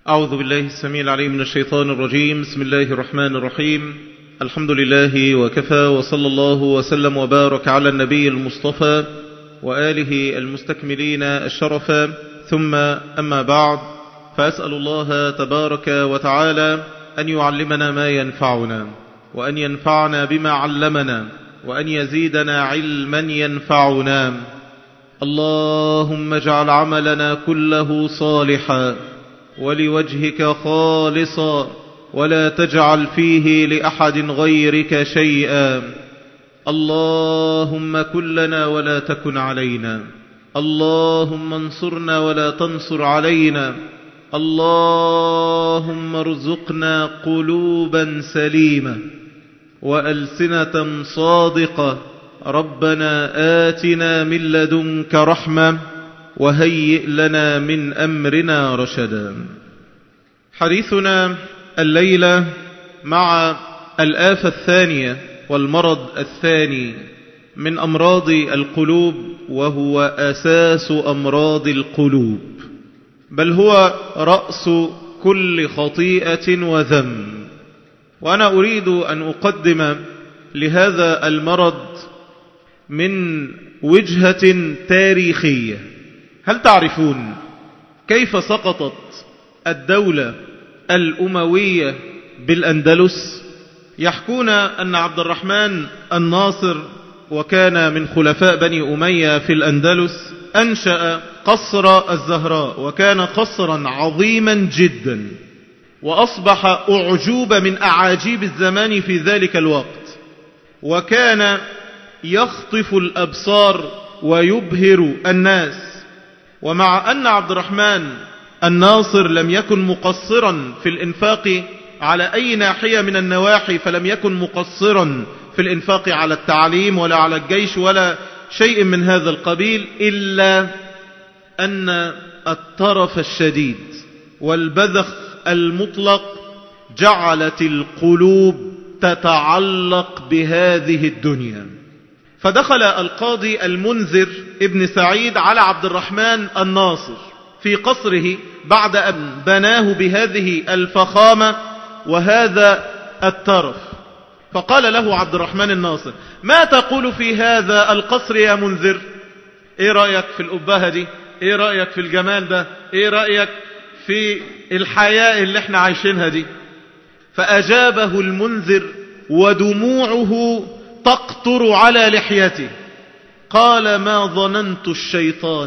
أعوذ بالله السميع العليم من الشيطان الرجيم بسم الله الرحمن الرحيم الحمد لله وكفى وصلى الله وسلم وبارك على النبي المصطفى وآله المستكملين الشرفا ثم أما بعد فأسأل الله تبارك وتعالى أن يعلمنا ما ينفعنا وأن ينفعنا بما علمنا وأن يزيدنا علما ينفعنا اللهم اجعل عملنا كله صالحا ولوجهك خالصا ولا تجعل فيه لأحد غيرك شيئا اللهم كن لنا ولا تكن علينا اللهم انصرنا ولا تنصر علينا اللهم ارزقنا قلوبا سليمة وألسنة صادقة ربنا آتنا من لدنك رحمة وهيئ لنا من أمرنا رشدا حديثنا الليلة مع الآفة الثانية والمرض الثاني من أمراض القلوب وهو أساس أمراض القلوب بل هو رأس كل خطيئة وذنب وأنا أريد أن أقدم لهذا المرض من وجهة تاريخية هل تعرفون كيف سقطت الدولة الأموية بالأندلس يحكون أن عبد الرحمن الناصر وكان من خلفاء بني أمية في الأندلس أنشأ قصر الزهراء وكان قصرا عظيما جدا وأصبح أعجوب من أعاجيب الزمان في ذلك الوقت وكان يخطف الأبصار ويبهر الناس ومع أن عبد الرحمن الناصر لم يكن مقصرا في الإنفاق على أي ناحية من النواحي فلم يكن مقصرا في الإنفاق على التعليم ولا على الجيش ولا شيء من هذا القبيل إلا أن الطرف الشديد والبذخ المطلق جعلت القلوب تتعلق بهذه الدنيا فدخل القاضي المنذر ابن سعيد على عبد الرحمن الناصر في قصره بعد أن بناه بهذه الفخامة وهذا الترف فقال له عبد الرحمن الناصر ما تقول في هذا القصر يا منذر ايه رأيك في الأبهة دي ايه رأيك في الجمال ده ايه رأيك في الحياة اللي احنا عايشينها دي فأجابه المنذر ودموعه تقطر على لحيته قال ما ظننت الشيطان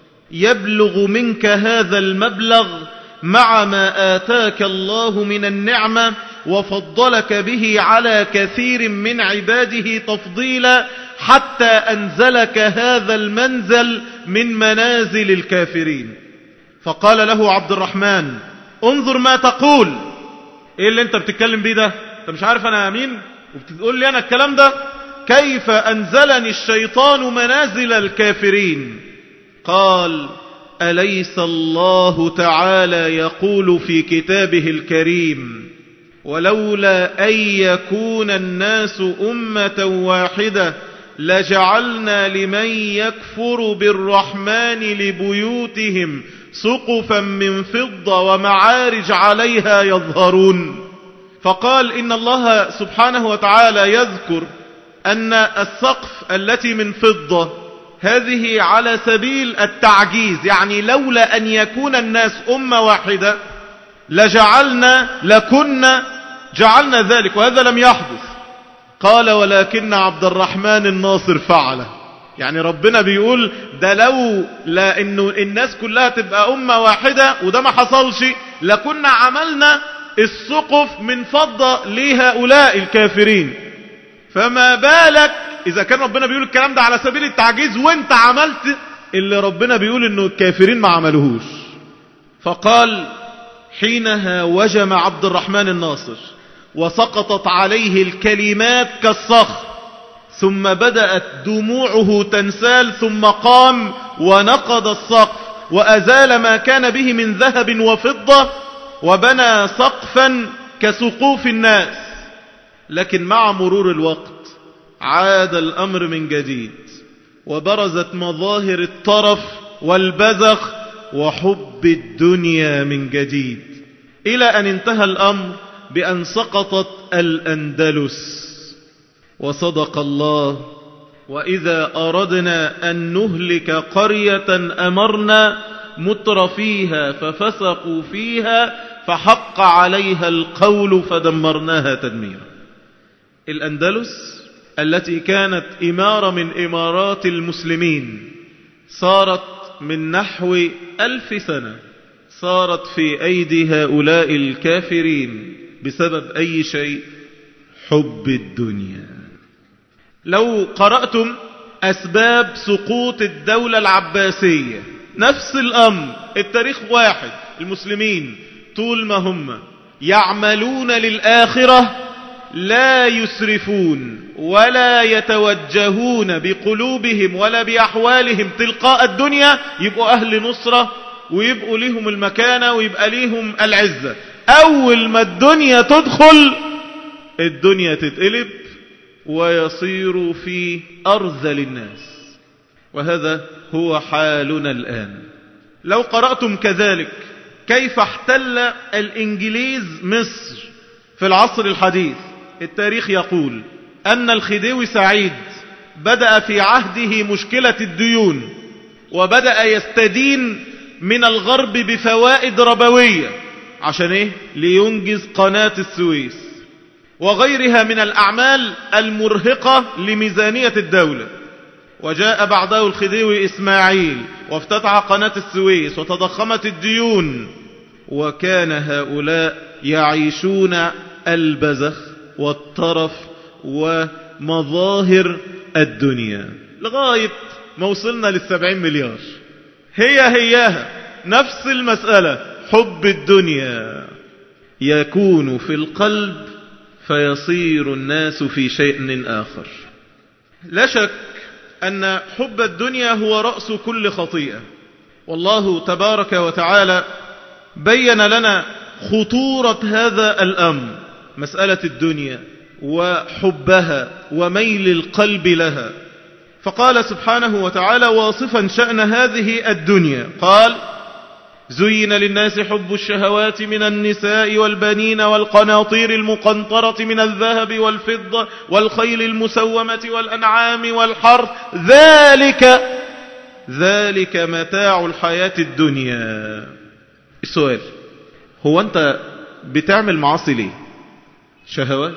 يبلغ منك هذا المبلغ مع ما آتاك الله من النعمة وفضلك به على كثير من عباده تفضيلا حتى أنزلك هذا المنزل من منازل الكافرين فقال له عبد الرحمن انظر ما تقول ايه اللي انت بتتكلم بيه ده انت مش عارف انا مين وبتقول لي انا الكلام ده كيف انزلني الشيطان منازل الكافرين قال أليس الله تعالى يقول في كتابه الكريم ولولا أن يكون الناس أمة واحدة لجعلنا لمن يكفر بالرحمن لبيوتهم سقفا من فضة ومعارج عليها يظهرون فقال إن الله سبحانه وتعالى يذكر أن السقف التي من فضة هذه على سبيل التعجيز يعني لولا أن يكون الناس أمة واحدة لجعلنا لكنا جعلنا ذلك وهذا لم يحدث قال ولكن عبد الرحمن الناصر فعله يعني ربنا بيقول ده لو لا انه الناس كلها تبقى امة واحدة وده ما حصلش لكنا عملنا السقف من فضة لهؤلاء الكافرين فما بالك اذا كان ربنا بيقول الكلام ده على سبيل التعجيز وانت عملت اللي ربنا بيقول انه الكافرين ما عملوهوش فقال حينها وجم عبد الرحمن الناصر وسقطت عليه الكلمات كالصخر ثم بدأت دموعه تنسال ثم قام ونقض السقف وأزال ما كان به من ذهب وفضة وبنى سقفا كسقوف الناس لكن مع مرور الوقت عاد الأمر من جديد وبرزت مظاهر الطرف والبذخ وحب الدنيا من جديد إلى أن انتهى الأمر بأن سقطت الأندلس وصدق الله وإذا أردنا أن نهلك قرية أمرنا متر فيها ففسقوا فيها فحق عليها القول فدمرناها تدميرا الأندلس التي كانت إمارة من إمارات المسلمين صارت من نحو ألف سنة صارت في أيدي هؤلاء الكافرين بسبب أي شيء حب الدنيا لو قرأتم أسباب سقوط الدولة العباسية نفس الأمر التاريخ واحد المسلمين طول ما هم يعملون للآخرة لا يسرفون ولا يتوجهون بقلوبهم ولا بأحوالهم تلقاء الدنيا يبقوا أهل نصرة ويبقوا لهم المكانة ويبقى لهم العزة أول ما الدنيا تدخل الدنيا تتقلب ويصير في أرذل الناس وهذا هو حالنا الآن لو قرأتم كذلك كيف احتل الإنجليز مصر في العصر الحديث التاريخ يقول أن الخديوي سعيد بدأ في عهده مشكلة الديون وبدأ يستدين من الغرب بفوائد ربوية عشان ايه لينجز قناة السويس وغيرها من الأعمال المرهقة لميزانية الدولة وجاء بعده الخديوي إسماعيل وافتتح قناة السويس وتضخمت الديون وكان هؤلاء يعيشون البزخ والطرف ومظاهر الدنيا لغاية ما وصلنا للسبعين مليار هي هياها نفس المسألة حب الدنيا يكون في القلب فيصير الناس في شيء آخر لا شك أن حب الدنيا هو رأس كل خطيئة والله تبارك وتعالى بين لنا خطورة هذا الأمر مسألة الدنيا وحبها وميل القلب لها فقال سبحانه وتعالى واصفا شأن هذه الدنيا قال زين للناس حب الشهوات من النساء والبنين والقناطير المقنطرة من الذهب والفضة والخيل المسومة والأنعام والحرث ذلك ذلك متاع الحياة الدنيا السؤال هو أنت بتعمل معاصي ليه شهوات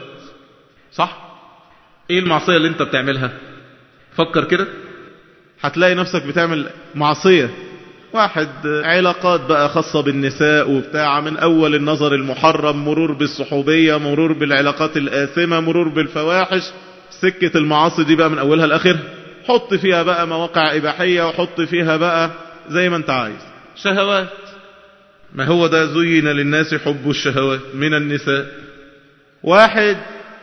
صح ايه المعصية اللي انت بتعملها فكر كده هتلاقي نفسك بتعمل معصية واحد علاقات بقى خاصة بالنساء وبتاع من أول النظر المحرم مرور بالصحوبية مرور بالعلاقات الآثمة مرور بالفواحش سكة المعاصي دي بقى من أولها لآخر حط فيها بقى مواقع إباحية وحط فيها بقى زي ما انت عايز شهوات ما هو ده زين للناس حب الشهوات من النساء واحد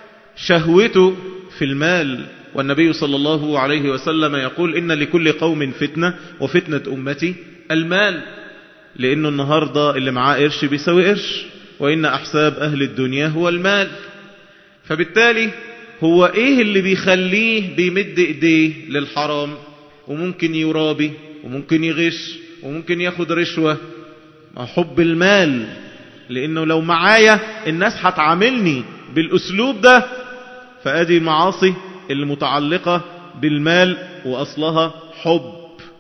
شهوته في المال والنبي صلى الله عليه وسلم يقول إن لكل قوم فتنة وفتنة أمتي المال لأنه النهاردة اللي معاه قرش بيساوي قرش وإن أحساب أهل الدنيا هو المال فبالتالي هو إيه اللي بيخليه بيمد إيديه للحرام وممكن يرابي وممكن يغش وممكن ياخد رشوة حب المال لأنه لو معايا الناس هتعاملني بالأسلوب ده فأدي المعاصي اللي متعلقة بالمال وأصلها حب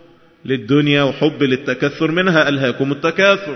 للدنيا وحب للتكثر منها ألهاكم التكاثر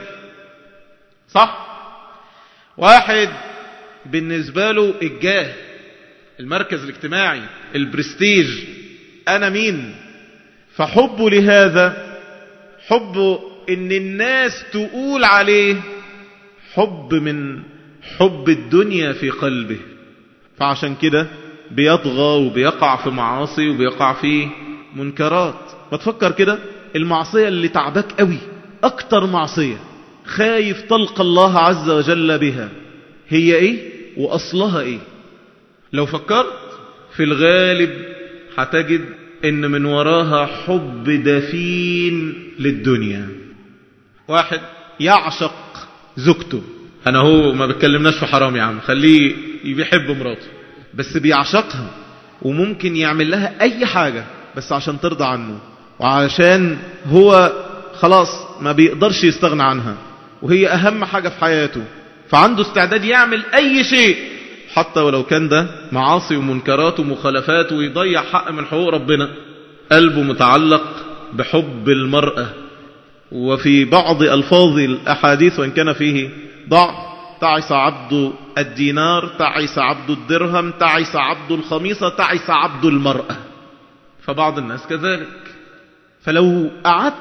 صح واحد بالنسبة له الجاه المركز الاجتماعي البرستيج أنا مين فحبه لهذا حبه ان الناس تقول عليه حب من حب الدنيا في قلبه فعشان كده بيطغى وبيقع في معاصي وبيقع في منكرات ما تفكر كده المعصية اللي تعبك قوي اكتر معصية خايف تلقى الله عز وجل بها هي ايه واصلها ايه لو فكرت في الغالب هتجد ان من وراها حب دفين للدنيا واحد يعشق زوجته انا هو ما بتكلمناش في حرام يا عم خليه بيحب مراته بس بيعشقها وممكن يعمل لها اي حاجة بس عشان ترضى عنه وعشان هو خلاص ما بيقدرش يستغنى عنها وهي أهم حاجة في حياته فعنده استعداد يعمل أي شيء حتى ولو كان ده معاصي ومنكرات ومخالفات ويضيع حق من حقوق ربنا قلبه متعلق بحب المرأة وفي بعض ألفاظ الأحاديث وإن كان فيه ضعف تعس عبد الدينار تعس عبد الدرهم تعس عبد الخميصة تعس عبد المرأة فبعض الناس كذلك فلو قعدت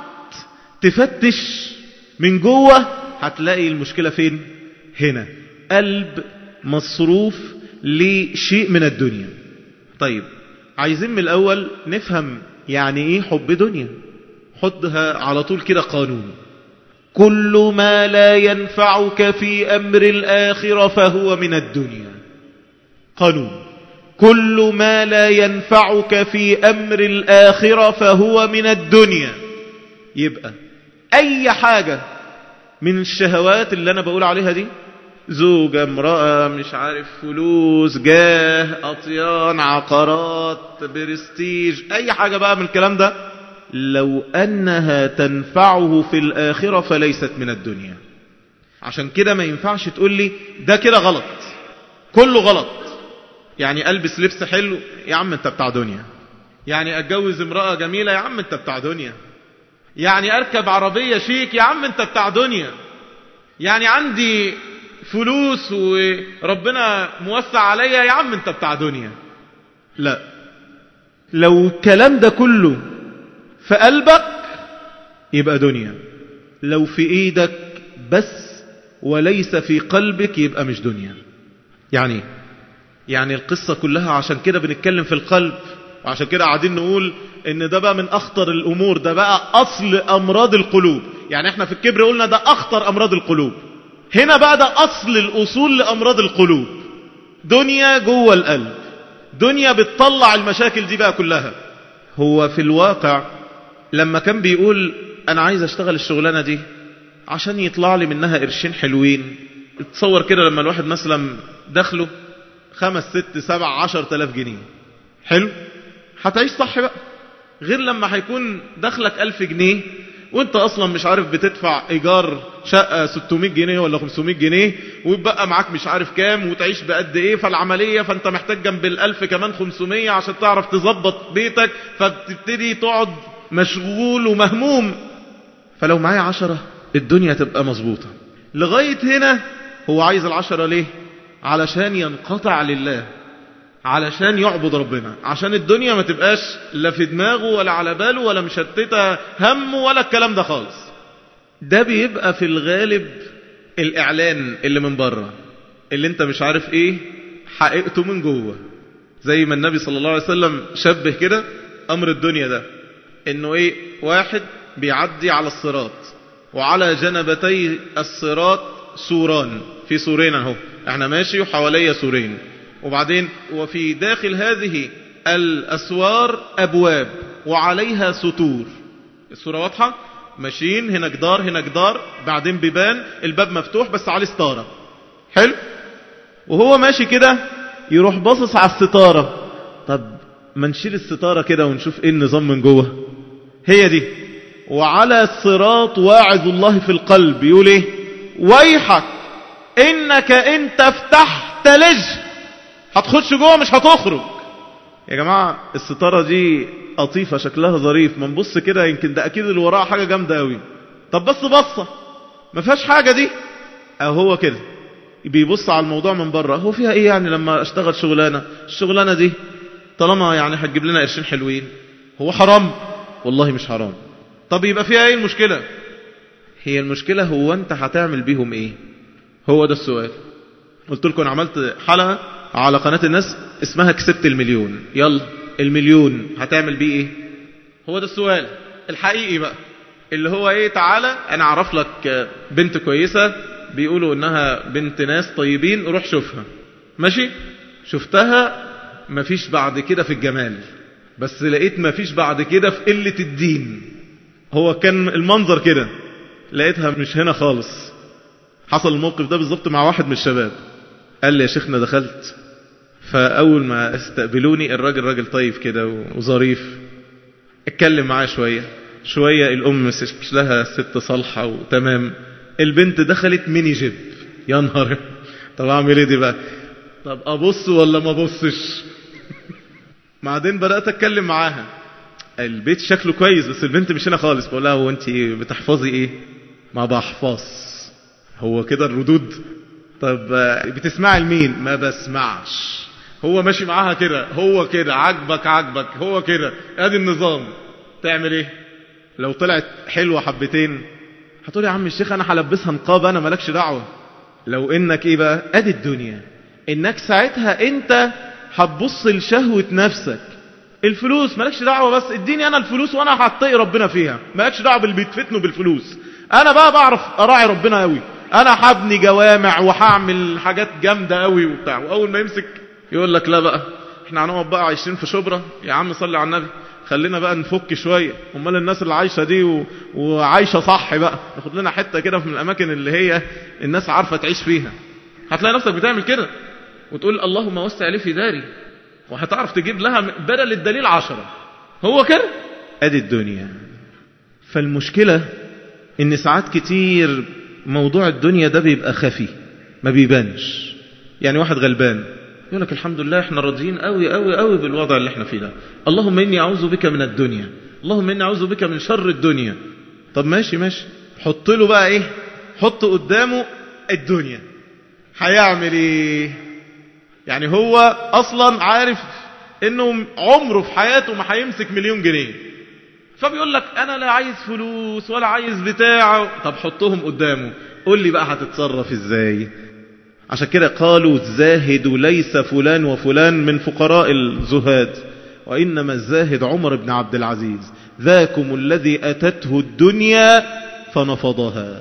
تفتش من جوه هتلاقي المشكلة فين هنا قلب مصروف لشيء من الدنيا طيب عايزين من الأول نفهم يعني ايه حب دنيا حطها على طول كده قانون كل ما لا ينفعك في أمر الآخرة فهو من الدنيا قانون كل ما لا ينفعك في أمر الآخرة فهو من الدنيا يبقى أي حاجة من الشهوات اللي أنا بقول عليها دي زوجة امرأة مش عارف فلوس جاه أطيان عقارات برستيج أي حاجة بقى من الكلام ده لو أنها تنفعه في الآخرة فليست من الدنيا عشان كده ما ينفعش تقول لي ده كده غلط كله غلط يعني ألبس لبس حلو يا عم انت بتاع دنيا يعني أتجوز امرأة جميلة يا عم انت بتاع دنيا يعني أركب عربية شيك يا عم انت بتاع دنيا يعني عندي فلوس وربنا موسع عليا يا عم انت بتاع دنيا لا لو الكلام ده كله في قلبك يبقى دنيا لو في ايدك بس وليس في قلبك يبقى مش دنيا يعني يعني القصة كلها عشان كده بنتكلم في القلب وعشان كده قاعدين نقول ان ده بقى من اخطر الامور ده بقى اصل امراض القلوب يعني احنا في الكبر قلنا ده اخطر امراض القلوب هنا بقى ده اصل الاصول لامراض القلوب دنيا جوه القلب دنيا بتطلع المشاكل دي بقى كلها هو في الواقع لما كان بيقول انا عايز اشتغل الشغلانة دي عشان يطلع لي منها قرشين حلوين تصور كده لما الواحد مثلا دخله خمس ست سبع عشر تلاف جنيه حلو هتعيش صح بقى غير لما هيكون دخلك ألف جنيه وانت اصلا مش عارف بتدفع ايجار شقة 600 جنيه ولا 500 جنيه ويبقى معاك مش عارف كام وتعيش بقد ايه فالعملية فانت محتاج جنب الالف كمان 500 عشان تعرف تظبط بيتك فبتبتدي تقعد مشغول ومهموم فلو معايا عشرة الدنيا تبقى مظبوطة لغاية هنا هو عايز العشرة ليه علشان ينقطع لله علشان يعبد ربنا عشان الدنيا ما تبقاش لا في دماغه ولا على باله ولا مشتتة همه ولا الكلام ده خالص ده بيبقى في الغالب الإعلان اللي من بره اللي انت مش عارف ايه حقيقته من جوه زي ما النبي صلى الله عليه وسلم شبه كده أمر الدنيا ده انه ايه واحد بيعدي على الصراط وعلى جنبتي الصراط سوران في سورين اهو احنا ماشي وحواليا سورين وبعدين وفي داخل هذه الأسوار أبواب وعليها ستور الصورة واضحة ماشيين هنا جدار هنا جدار بعدين بيبان الباب مفتوح بس عليه ستارة حلو وهو ماشي كده يروح باصص على الستارة طب ما نشيل الستارة كده ونشوف ايه النظام من جوه هي دي وعلى الصراط واعظ الله في القلب يقول ايه ويحك انك ان تفتح تلج هتخش جوه مش هتخرج يا جماعة الستارة دي قطيفة شكلها ظريف ما نبص كده يمكن ده اكيد اللي وراها حاجة جامدة قوي طب بس بصة ما فيهاش حاجة دي اهو هو كده بيبص على الموضوع من بره هو فيها ايه يعني لما اشتغل شغلانة الشغلانة دي طالما يعني هتجيب لنا قرشين حلوين هو حرام والله مش حرام طب يبقى فيها ايه المشكلة هي المشكلة هو انت هتعمل بيهم ايه هو ده السؤال قلت لكم عملت حلقة على قناة الناس اسمها كسبت المليون يلا المليون هتعمل بيه ايه هو ده السؤال الحقيقي بقى اللي هو ايه تعالى انا اعرف لك بنت كويسة بيقولوا انها بنت ناس طيبين روح شوفها ماشي شفتها مفيش بعد كده في الجمال بس لقيت مفيش بعد كده في قلة الدين هو كان المنظر كده لقيتها مش هنا خالص حصل الموقف ده بالظبط مع واحد من الشباب قال لي يا شيخنا دخلت فأول ما استقبلوني الراجل راجل طيب كده وظريف اتكلم معاه شوية شوية الأم مش لها ست صالحة وتمام البنت دخلت ميني جيب يا نهار طب اعمل ايه دي بقى طب ابص ولا ما ابصش بعدين بدات اتكلم معاها البيت شكله كويس بس البنت مش هنا خالص بقول لها هو انت بتحفظي ايه ما بحفظ هو كده الردود طب بتسمعي لمين ما بسمعش هو ماشي معاها كده هو كده عجبك عجبك هو كده ادي النظام تعمل ايه لو طلعت حلوة حبتين هتقول يا عم الشيخ انا هلبسها نقاب انا مالكش دعوة لو انك ايه بقى ادي الدنيا انك ساعتها انت هتبص لشهوة نفسك الفلوس مالكش دعوة بس اديني انا الفلوس وانا هتقي ربنا فيها مالكش دعوة باللي بيتفتنوا بالفلوس انا بقى بعرف اراعي ربنا قوي انا هبني جوامع وهعمل حاجات جامدة قوي وبتاع واول ما يمسك يقول لك لا بقى احنا هنقعد بقى عايشين في شبرا يا عم صلي على النبي خلينا بقى نفك شوية امال الناس اللي عايشة دي و... وعايشة صح بقى ناخد لنا حتة كده من الاماكن اللي هي الناس عارفة تعيش فيها هتلاقي نفسك بتعمل كده وتقول اللهم وسع لي في داري وهتعرف تجيب لها بدل الدليل عشرة هو كده ادي الدنيا فالمشكلة ان ساعات كتير موضوع الدنيا ده بيبقى خفي ما بيبانش يعني واحد غلبان يقول لك الحمد لله احنا راضيين قوي قوي قوي بالوضع اللي احنا فيه ده اللهم اني اعوذ بك من الدنيا اللهم اني اعوذ بك من شر الدنيا طب ماشي ماشي حط له بقى ايه حط قدامه الدنيا هيعمل ايه يعني هو اصلا عارف انه عمره في حياته ما هيمسك مليون جنيه فبيقول لك انا لا عايز فلوس ولا عايز بتاع طب حطهم قدامه قول لي بقى هتتصرف ازاي عشان كده قالوا الزاهد ليس فلان وفلان من فقراء الزهاد وإنما الزاهد عمر بن عبد العزيز ذاكم الذي أتته الدنيا فنفضها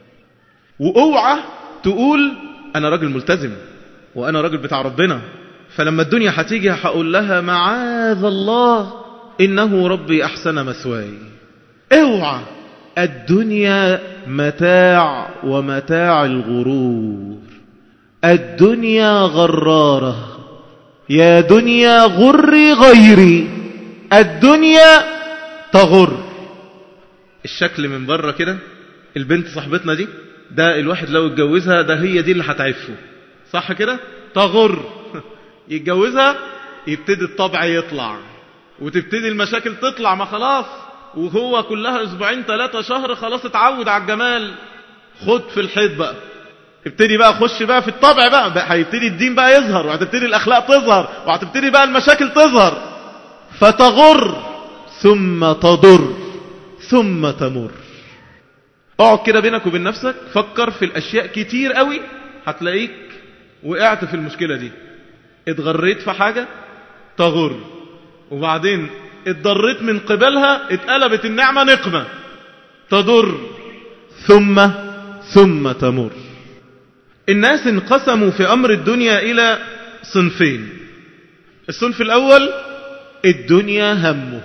وأوعى تقول أنا راجل ملتزم وأنا راجل بتاع ربنا فلما الدنيا هتيجي هقول لها معاذ الله إنه ربي أحسن مثواي اوعى الدنيا متاع ومتاع الغرور الدنيا غرارة يا دنيا غري غيري الدنيا تغر الشكل من بره كده البنت صاحبتنا دي ده الواحد لو اتجوزها ده هي دي اللي هتعفه صح كده تغر يتجوزها يبتدي الطبع يطلع وتبتدي المشاكل تطلع ما خلاص وهو كلها اسبوعين ثلاثة شهر خلاص اتعود على الجمال خد في الحيط بقى ابتدي بقى خش بقى في الطبع بقى, بقى هيبتدي الدين بقى يظهر وهتبتدي الاخلاق تظهر وهتبتدي بقى المشاكل تظهر فتغر ثم تضر ثم تمر اقعد كده بينك وبين نفسك فكر في الاشياء كتير قوي هتلاقيك وقعت في المشكلة دي اتغريت في حاجة تغر وبعدين اتضريت من قبلها اتقلبت النعمة نقمة تضر ثم ثم تمر الناس انقسموا في أمر الدنيا إلى صنفين الصنف الأول الدنيا همه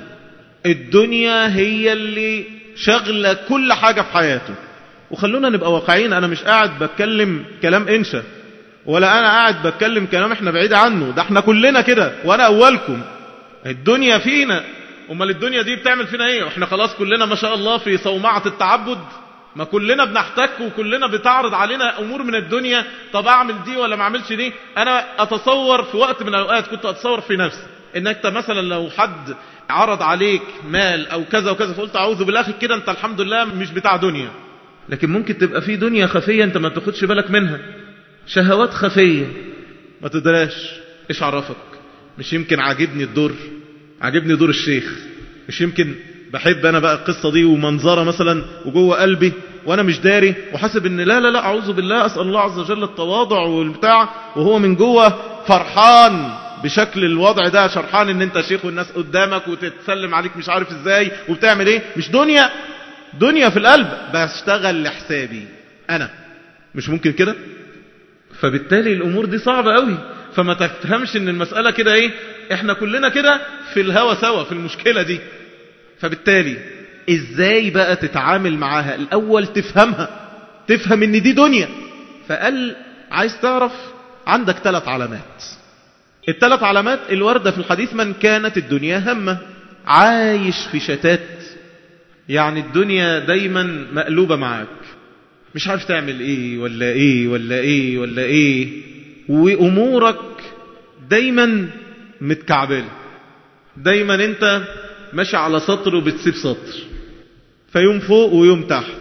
الدنيا هي اللي شغلة كل حاجة في حياته وخلونا نبقى واقعين أنا مش قاعد بتكلم كلام إنشا ولا أنا قاعد بتكلم كلام إحنا بعيد عنه ده إحنا كلنا كده وأنا أولكم الدنيا فينا أمال الدنيا دي بتعمل فينا إيه إحنا خلاص كلنا ما شاء الله في صومعة التعبد ما كلنا بنحتك وكلنا بتعرض علينا امور من الدنيا طب اعمل دي ولا ما اعملش دي انا اتصور في وقت من الاوقات كنت اتصور في نفسي انك مثلا لو حد عرض عليك مال او كذا وكذا فقلت اعوذ بالله كده انت الحمد لله مش بتاع دنيا لكن ممكن تبقى في دنيا خفية انت ما تاخدش بالك منها شهوات خفية ما تدراش ايش عرفك مش يمكن عاجبني الدور عاجبني دور الشيخ مش يمكن بحب انا بقى القصة دي ومنظرة مثلا وجوه قلبي وانا مش داري وحاسب ان لا لا لا اعوذ بالله اسأل الله عز وجل التواضع والبتاع وهو من جوه فرحان بشكل الوضع ده شرحان ان انت شيخ والناس قدامك وتتسلم عليك مش عارف ازاي وبتعمل ايه مش دنيا دنيا في القلب بشتغل لحسابي انا مش ممكن كده فبالتالي الامور دي صعبة قوي فما تفهمش ان المسألة كده ايه احنا كلنا كده في الهوى سوا في المشكلة دي فبالتالي ازاي بقى تتعامل معاها الاول تفهمها تفهم ان دي دنيا فقال عايز تعرف عندك ثلاث علامات الثلاث علامات الوردة في الحديث من كانت الدنيا همه عايش في شتات يعني الدنيا دايما مقلوبة معاك مش عارف تعمل ايه ولا ايه ولا ايه ولا ايه وامورك دايما متكعبله دايما انت ماشي على سطر وبتسيب سطر فيوم فوق ويوم تحت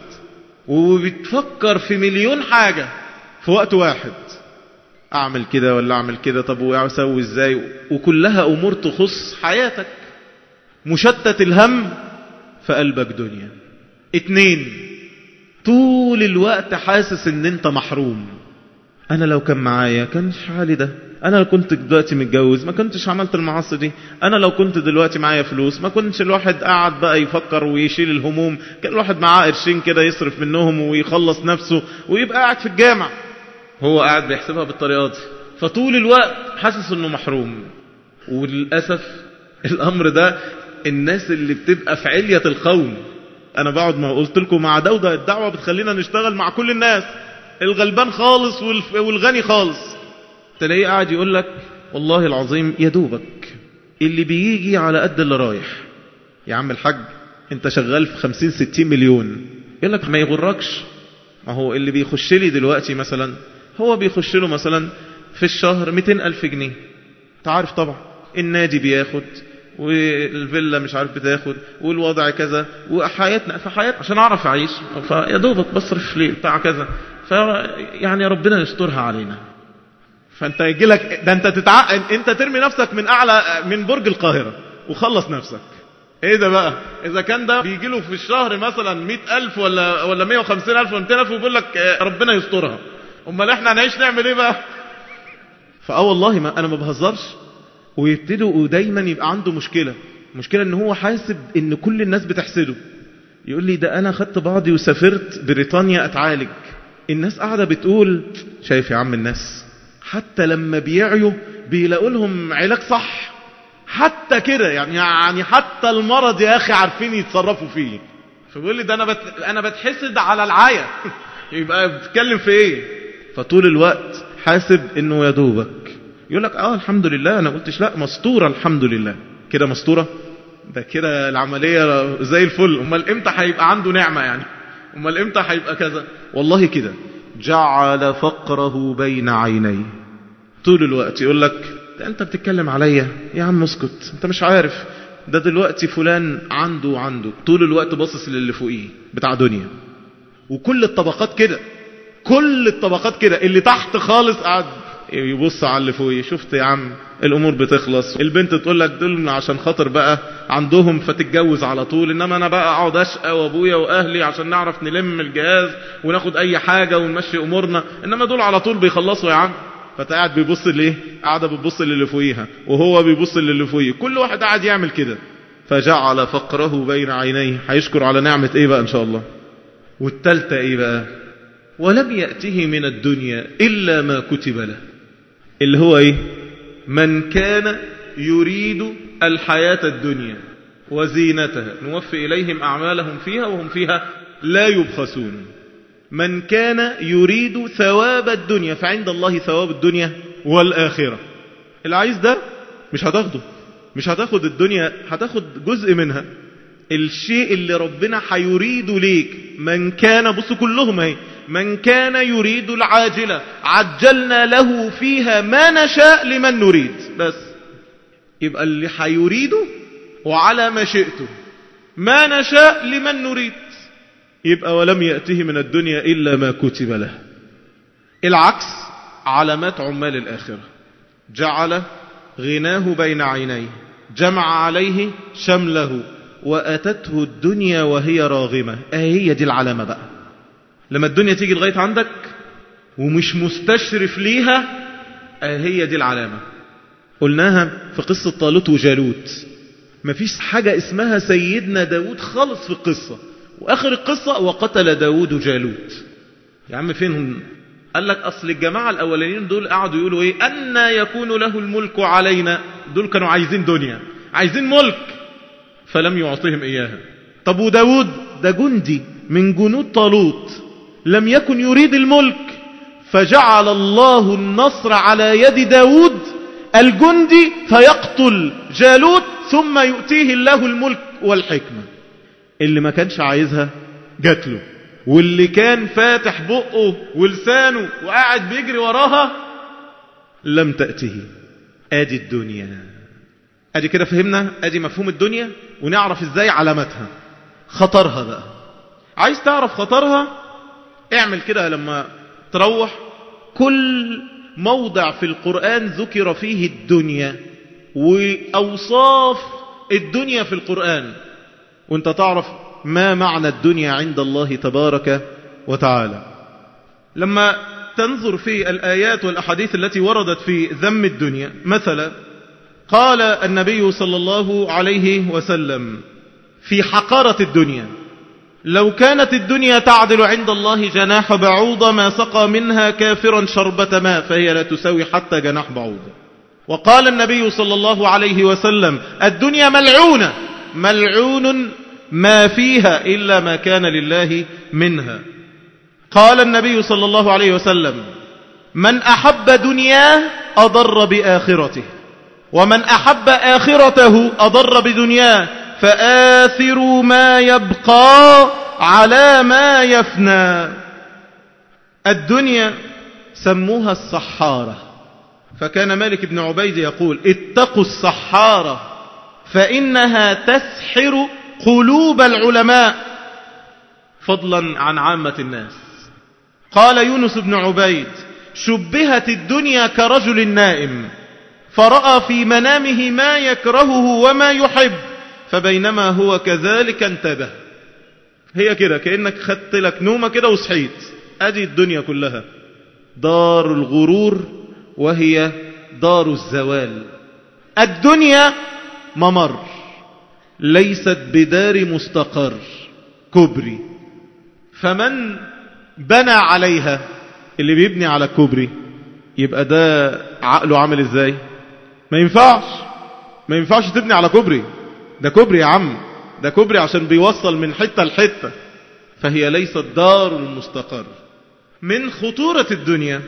وبتفكر في مليون حاجة في وقت واحد اعمل كده ولا اعمل كده طب واسوي ازاي وكلها امور تخص حياتك مشتت الهم فقلبك دنيا اتنين طول الوقت حاسس ان انت محروم انا لو كان معايا كانش حالي ده انا لو كنت دلوقتي متجوز ما كنتش عملت المعاصي دي انا لو كنت دلوقتي معايا فلوس ما كنتش الواحد قاعد بقى يفكر ويشيل الهموم كان الواحد معاه قرشين كده يصرف منهم ويخلص نفسه ويبقى قاعد في الجامع هو قاعد بيحسبها بالطريقه دي فطول الوقت حاسس انه محروم وللاسف الامر ده الناس اللي بتبقى في علية القوم انا بقعد ما قلت لكم مع دودة الدعوة بتخلينا نشتغل مع كل الناس الغلبان خالص والغني خالص تلاقيه قاعد يقول لك والله العظيم يا دوبك اللي بيجي على قد اللي رايح يا عم الحاج انت شغال في خمسين ستين مليون يقول لك ما يغركش ما هو اللي بيخش لي دلوقتي مثلا هو بيخش له مثلا في الشهر 200 ألف جنيه تعرف طبعا النادي بياخد والفيلا مش عارف بتاخد والوضع كذا وحياتنا فحياتنا عشان اعرف اعيش فيا دوبك بصرف ليه بتاع كذا فيعني ربنا يسترها علينا فانت يجي لك ده انت تتع... انت ترمي نفسك من اعلى من برج القاهره وخلص نفسك ايه ده بقى اذا كان ده بيجي له في الشهر مثلا 100000 ولا ولا 150000 ولا 200000 ويقول لك ربنا يسترها امال احنا هنعيش نعمل ايه بقى فاه والله ما انا ما بهزرش ويبتدوا دايما يبقى عنده مشكله مشكله ان هو حاسب ان كل الناس بتحسده يقول لي ده انا خدت بعضي وسافرت بريطانيا اتعالج الناس قاعده بتقول شايف يا عم الناس حتى لما بيعيوا بيلاقوا لهم علاج صح حتى كده يعني يعني حتى المرض يا اخي عارفين يتصرفوا فيه فبيقول لي ده انا بت... انا بتحسد على العايه يبقى بتتكلم في ايه فطول الوقت حاسب انه يا دوبك يقول لك اه الحمد لله انا قلتش لا مستوره الحمد لله كده مستوره ده كده العمليه زي الفل امال امتى هيبقى عنده نعمه يعني امال امتى هيبقى كذا والله كده جعل فقره بين عينيه طول الوقت يقول لك ده انت بتتكلم عليا يا عم اسكت انت مش عارف ده دلوقتي فلان عنده وعنده طول الوقت باصص للي فوقيه بتاع دنيا وكل الطبقات كده كل الطبقات كده اللي تحت خالص قاعد يبص على اللي فوقيه شفت يا عم الامور بتخلص البنت تقول لك دول عشان خاطر بقى عندهم فتتجوز على طول انما انا بقى اقعد اشقى وابويا واهلي عشان نعرف نلم الجهاز وناخد اي حاجه ونمشي امورنا انما دول على طول بيخلصوا يا عم فانت قاعد بيبص ليه قاعده بتبص للي فوقيها وهو بيبص للي فوقيه كل واحد قاعد يعمل كده فجعل فقره بين عينيه هيشكر على نعمه ايه بقى ان شاء الله والتالتة ايه بقى ولم يأته من الدنيا إلا ما كتب له اللي هو ايه من كان يريد الحياة الدنيا وزينتها نوفي إليهم أعمالهم فيها وهم فيها لا يبخسون من كان يريد ثواب الدنيا فعند الله ثواب الدنيا والآخرة اللي عايز ده مش هتاخده مش هتاخد الدنيا هتاخد جزء منها الشيء اللي ربنا هيريده ليك من كان بص كلهم اهي من كان يريد العاجلة عجلنا له فيها ما نشاء لمن نريد بس يبقى اللي هيريده وعلى ما شئته ما نشاء لمن نريد يبقى ولم يأته من الدنيا إلا ما كتب له العكس علامات عمال الآخرة جعل غناه بين عينيه جمع عليه شمله وأتته الدنيا وهي راغمة هي دي العلامة بقى لما الدنيا تيجي لغاية عندك ومش مستشرف ليها هي دي العلامة قلناها في قصة طالوت وجالوت مفيش حاجة اسمها سيدنا داود خالص في القصة وآخر القصة وقتل داود جالوت يا عم فين قال لك أصل الجماعة الأولانيين دول قعدوا يقولوا إيه أن يكون له الملك علينا دول كانوا عايزين دنيا عايزين ملك فلم يعطيهم إياها طب وداود ده جندي من جنود طالوت لم يكن يريد الملك فجعل الله النصر على يد داود الجندي فيقتل جالوت ثم يؤتيه الله الملك والحكمة اللي ما كانش عايزها جات له واللي كان فاتح بقه ولسانه وقاعد بيجري وراها لم تأته ادي الدنيا ادي كده فهمنا ادي مفهوم الدنيا ونعرف ازاي علامتها خطرها بقى عايز تعرف خطرها اعمل كده لما تروح كل موضع في القرآن ذكر فيه الدنيا وأوصاف الدنيا في القرآن وانت تعرف ما معنى الدنيا عند الله تبارك وتعالى لما تنظر في الآيات والأحاديث التي وردت في ذم الدنيا مثلا قال النبي صلى الله عليه وسلم في حقارة الدنيا لو كانت الدنيا تعدل عند الله جناح بعوضة ما سقى منها كافرا شربة ماء فهي لا تساوي حتى جناح بعوضة وقال النبي صلى الله عليه وسلم الدنيا ملعونة ملعون ما فيها إلا ما كان لله منها قال النبي صلى الله عليه وسلم من أحب دنياه أضر بآخرته ومن أحب آخرته أضر بدنياه فآثروا ما يبقى على ما يفنى الدنيا سموها الصحارة فكان مالك بن عبيد يقول اتقوا الصحارة فإنها تسحر قلوب العلماء فضلا عن عامة الناس قال يونس بن عبيد شبهت الدنيا كرجل نائم فرأى في منامه ما يكرهه وما يحب فبينما هو كذلك انتبه هي كده كأنك خدت لك نومة كده وصحيت ادي الدنيا كلها دار الغرور وهي دار الزوال الدنيا ممر ليست بدار مستقر كبري فمن بنى عليها اللي بيبني على الكوبري يبقى ده عقله عامل ازاي ما ينفعش ما ينفعش تبني على كوبري ده كوبري يا عم ده كوبري عشان بيوصل من حتة لحتة فهي ليست دار المستقر من خطورة الدنيا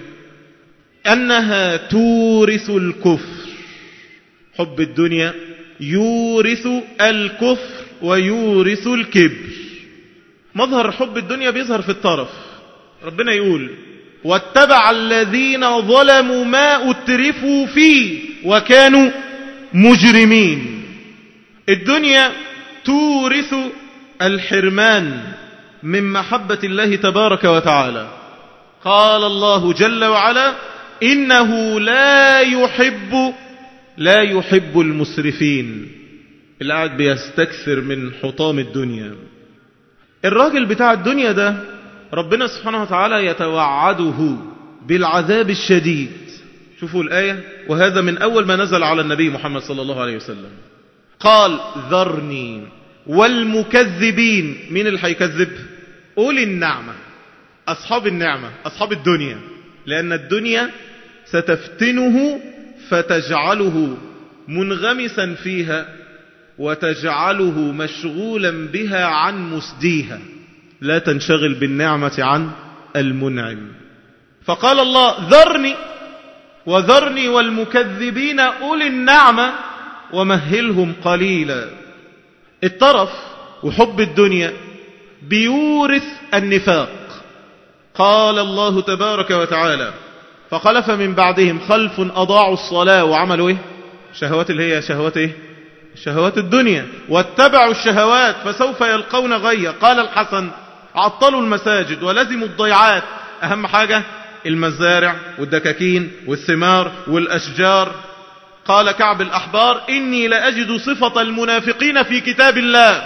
أنها تورث الكفر حب الدنيا يورث الكفر ويورث الكبر مظهر حب الدنيا بيظهر في الطرف ربنا يقول واتبع الذين ظلموا ما اترفوا فيه وكانوا مجرمين الدنيا تورث الحرمان من محبة الله تبارك وتعالى قال الله جل وعلا إنه لا يحب لا يحب المسرفين اللي قاعد بيستكثر من حطام الدنيا الراجل بتاع الدنيا ده ربنا سبحانه وتعالى يتوعده بالعذاب الشديد شوفوا الآية وهذا من أول ما نزل على النبي محمد صلى الله عليه وسلم قال ذرني والمكذبين مين اللي هيكذب أولي النعمة أصحاب النعمة أصحاب الدنيا لأن الدنيا ستفتنه فتجعله منغمسا فيها وتجعله مشغولا بها عن مسديها لا تنشغل بالنعمة عن المنعم فقال الله ذرني وذرني والمكذبين أولي النعمة ومهلهم قليلا الطرف وحب الدنيا بيورث النفاق قال الله تبارك وتعالى فخلف من بعدهم خلف أضاعوا الصلاة وعملوا إيه شهوات اللي هي شهوات إيه شهوات الدنيا واتبعوا الشهوات فسوف يلقون غيا قال الحسن عطلوا المساجد ولزموا الضيعات أهم حاجة المزارع والدكاكين والثمار والأشجار قال كعب الأحبار إني لأجد صفة المنافقين في كتاب الله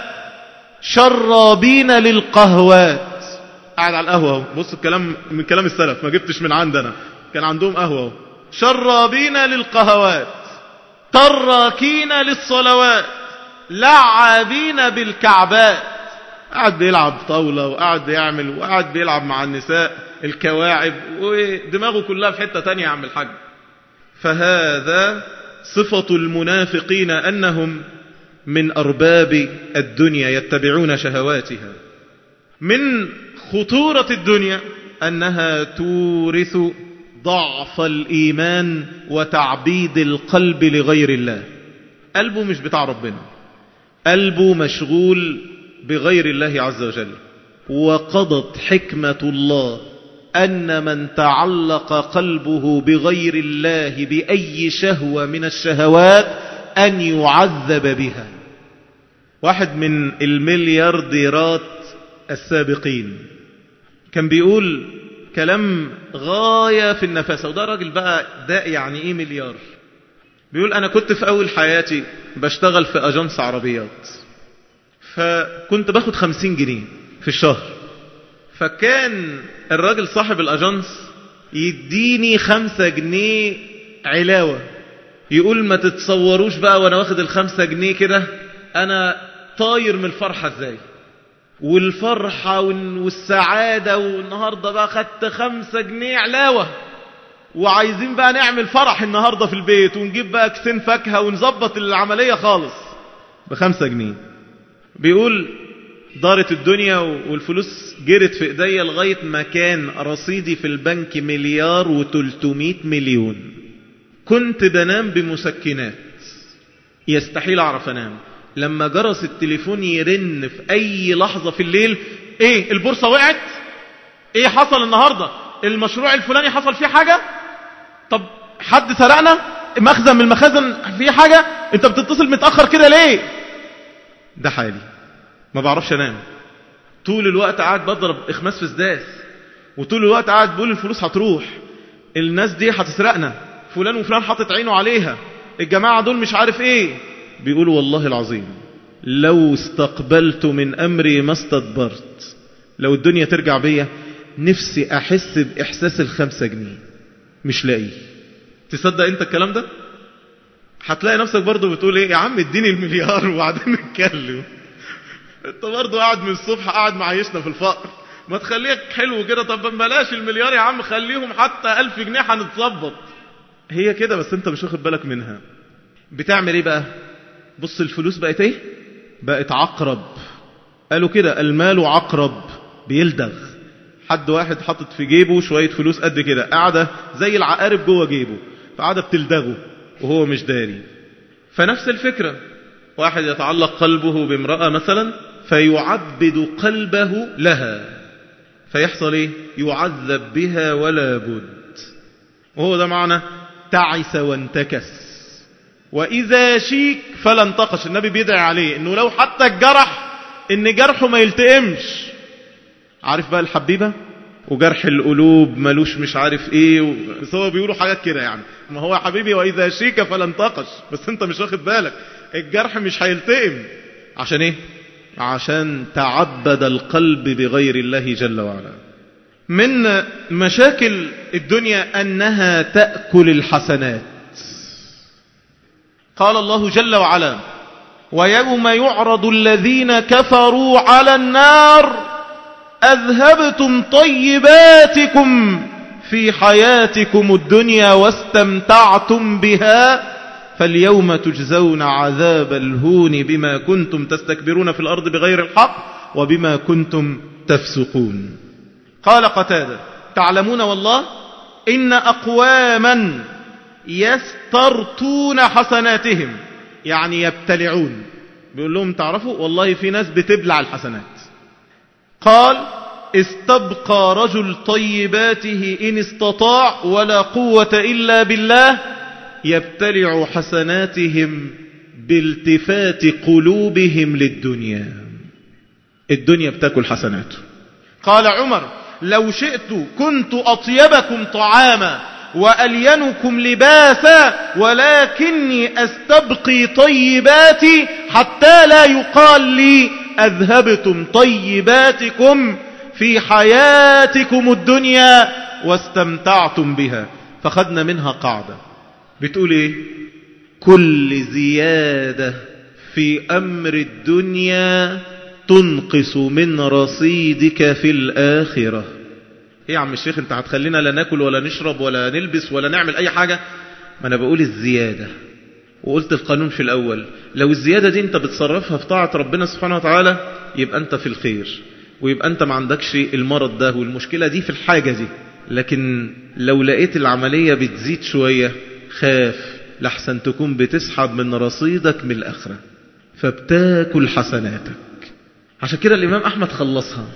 شرابين للقهوات قاعد على القهوة بص الكلام من كلام السلف ما جبتش من عندنا كان عندهم قهوة شرابين للقهوات تراكين للصلوات لعابين بالكعبات قاعد بيلعب طاولة وقاعد بيعمل وقاعد بيلعب مع النساء الكواعب ودماغه كلها في حتة تانية يا عم الحاج فهذا صفة المنافقين أنهم من أرباب الدنيا يتبعون شهواتها من خطورة الدنيا أنها تورث ضعف الإيمان وتعبيد القلب لغير الله قلبه مش بتاع ربنا قلبه مشغول بغير الله عز وجل وقضت حكمة الله أن من تعلق قلبه بغير الله بأي شهوة من الشهوات أن يعذب بها واحد من المليارديرات السابقين كان بيقول كلام غاية في النفاسة وده راجل بقى ده يعني ايه مليار بيقول انا كنت في اول حياتي بشتغل في اجنس عربيات فكنت باخد خمسين جنيه في الشهر فكان الراجل صاحب الاجنس يديني خمسة جنيه علاوة يقول ما تتصوروش بقى وانا واخد الخمسة جنيه كده انا طاير من الفرحة ازاي والفرحة والسعادة والنهاردة بقى خدت خمسة جنيه علاوة وعايزين بقى نعمل فرح النهاردة في البيت ونجيب بقى كسين فاكهة ونظبط العملية خالص بخمسة جنيه بيقول دارت الدنيا والفلوس جرت في ايديا لغاية ما كان رصيدي في البنك مليار وتلتمائة مليون كنت بنام بمسكنات يستحيل اعرف انام لما جرس التليفون يرن في اي لحظة في الليل ايه البورصة وقعت ايه حصل النهاردة المشروع الفلاني حصل فيه حاجة طب حد سرقنا مخزن من المخازن فيه حاجة انت بتتصل متأخر كده ليه ده حالي ما بعرفش انام طول الوقت قاعد بضرب اخماس في سداس وطول الوقت قاعد بقول الفلوس هتروح الناس دي هتسرقنا فلان وفلان حاطط عينه عليها الجماعة دول مش عارف ايه بيقولوا والله العظيم لو استقبلت من أمري ما استدبرت لو الدنيا ترجع بيا نفسي أحس بإحساس الخمسة جنيه مش لاقي تصدق انت الكلام ده هتلاقي نفسك برضو بتقول ايه يا عم اديني المليار وبعدين نتكلم انت برضو قاعد من الصبح قاعد معيشنا في الفقر ما تخليك حلو كده طب بلاش المليار يا عم خليهم حتى ألف جنيه هنتظبط هي كده بس انت مش واخد بالك منها بتعمل ايه بقى بص الفلوس بقت ايه بقت عقرب قالوا كده المال عقرب بيلدغ حد واحد حاطط في جيبه شوية فلوس قد كده قاعدة زي العقارب جوه جيبه فقاعدة بتلدغه وهو مش داري فنفس الفكرة واحد يتعلق قلبه بامرأة مثلا فيعبد قلبه لها فيحصل ايه يعذب بها ولا بد وهو ده معنى تعس وانتكس وإذا شيك فلا انتقش النبي بيدعي عليه انه لو حتى الجرح ان جرحه ما يلتئمش عارف بقى الحبيبة وجرح القلوب ملوش مش عارف ايه بس هو بيقولوا حاجات كده يعني ما هو يا حبيبي واذا شيك فلا انتقش بس انت مش واخد بالك الجرح مش هيلتئم عشان ايه عشان تعبد القلب بغير الله جل وعلا من مشاكل الدنيا انها تأكل الحسنات قال الله جل وعلا ويوم يعرض الذين كفروا على النار أذهبتم طيباتكم في حياتكم الدنيا واستمتعتم بها فاليوم تجزون عذاب الهون بما كنتم تستكبرون في الأرض بغير الحق وبما كنتم تفسقون قال قتادة تعلمون والله إن أقواما يسترطون حسناتهم يعني يبتلعون بيقول لهم تعرفوا والله في ناس بتبلع الحسنات قال استبقى رجل طيباته إن استطاع ولا قوة إلا بالله يبتلع حسناتهم بالتفات قلوبهم للدنيا الدنيا بتاكل حسناته قال عمر لو شئت كنت أطيبكم طعاما وألينكم لباسا ولكني أستبقي طيباتي حتى لا يقال لي أذهبتم طيباتكم في حياتكم الدنيا واستمتعتم بها فخدنا منها قاعدة بتقول ايه كل زيادة في أمر الدنيا تنقص من رصيدك في الآخرة ايه يا عم الشيخ انت هتخلينا لا ناكل ولا نشرب ولا نلبس ولا نعمل اي حاجة ما انا بقول الزيادة وقلت القانون في الاول لو الزيادة دي انت بتصرفها في طاعة ربنا سبحانه وتعالى يبقى انت في الخير ويبقى انت ما عندكش المرض ده والمشكلة دي في الحاجة دي لكن لو لقيت العملية بتزيد شوية خاف لحسن تكون بتسحب من رصيدك من الآخرة فبتاكل حسناتك عشان كده الإمام أحمد خلصها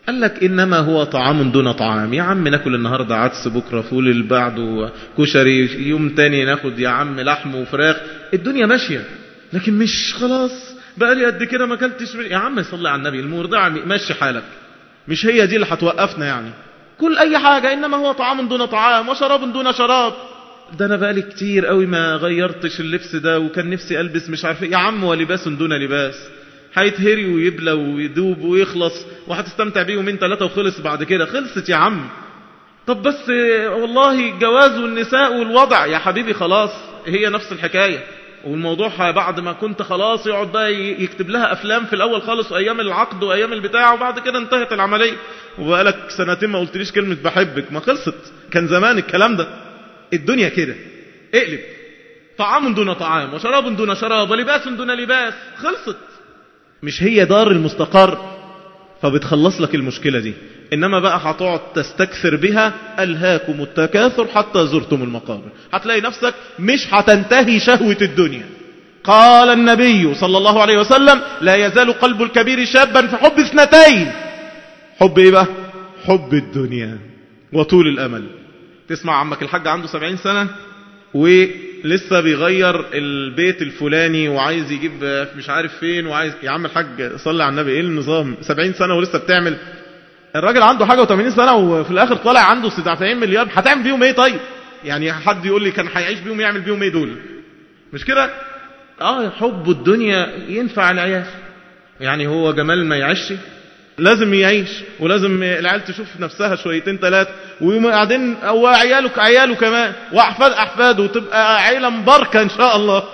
قال لك إنما هو طعام دون طعام يا عم ناكل النهاردة عدس بكرة فول اللي بعده كشري يوم تاني ناخد يا عم لحم وفراخ الدنيا ماشية لكن مش خلاص بقى لي قد كده ما اكلتش يا عم صلي على النبي المرضعة ماشي حالك مش هي دي اللي هتوقفنا يعني كل أي حاجة إنما هو طعام دون طعام وشراب دون شراب ده أنا بقالي كتير قوي ما غيرتش اللبس ده وكان نفسي ألبس مش عارف يا عم ولباس دون لباس هيتهري ويبلى ويدوب ويخلص وهتستمتع بيه يومين ثلاثة وخلص بعد كده خلصت يا عم طب بس والله الجواز والنساء والوضع يا حبيبي خلاص هي نفس الحكاية والموضوع بعد ما كنت خلاص يقعد بقى يكتب لها أفلام في الأول خالص وأيام العقد وأيام البتاع وبعد كده انتهت العملية وبقالك سنتين ما قلتليش كلمة بحبك ما خلصت كان زمان الكلام ده الدنيا كده اقلب طعام دون طعام وشراب دون شراب ولباس دون لباس خلصت مش هي دار المستقر فبتخلص لك المشكلة دي إنما بقى هتقعد تستكثر بها ألهاكم التكاثر حتى زرتم المقابر هتلاقي نفسك مش هتنتهي شهوة الدنيا قال النبي صلى الله عليه وسلم لا يزال قلب الكبير شابا في حب اثنتين حب ايه بقى حب الدنيا وطول الأمل تسمع عمك الحاج عنده سبعين سنة ولسه بيغير البيت الفلاني وعايز يجيب مش عارف فين وعايز يا عم الحاج صلي على النبي ايه النظام سبعين سنة ولسه بتعمل الراجل عنده حاجة وثمانين سنة وفي الآخر طالع عنده 97 مليار هتعمل بيهم ايه طيب يعني حد يقول لي كان هيعيش بيهم يعمل بيهم ايه دول مش كده اه حب الدنيا ينفع العيال يعني هو جمال ما يعيش لازم يعيش ولازم العيال تشوف نفسها شويتين ثلاثة وبعدين هو عياله عياله كمان واحفاد احفاده وتبقى عيله مباركه ان شاء الله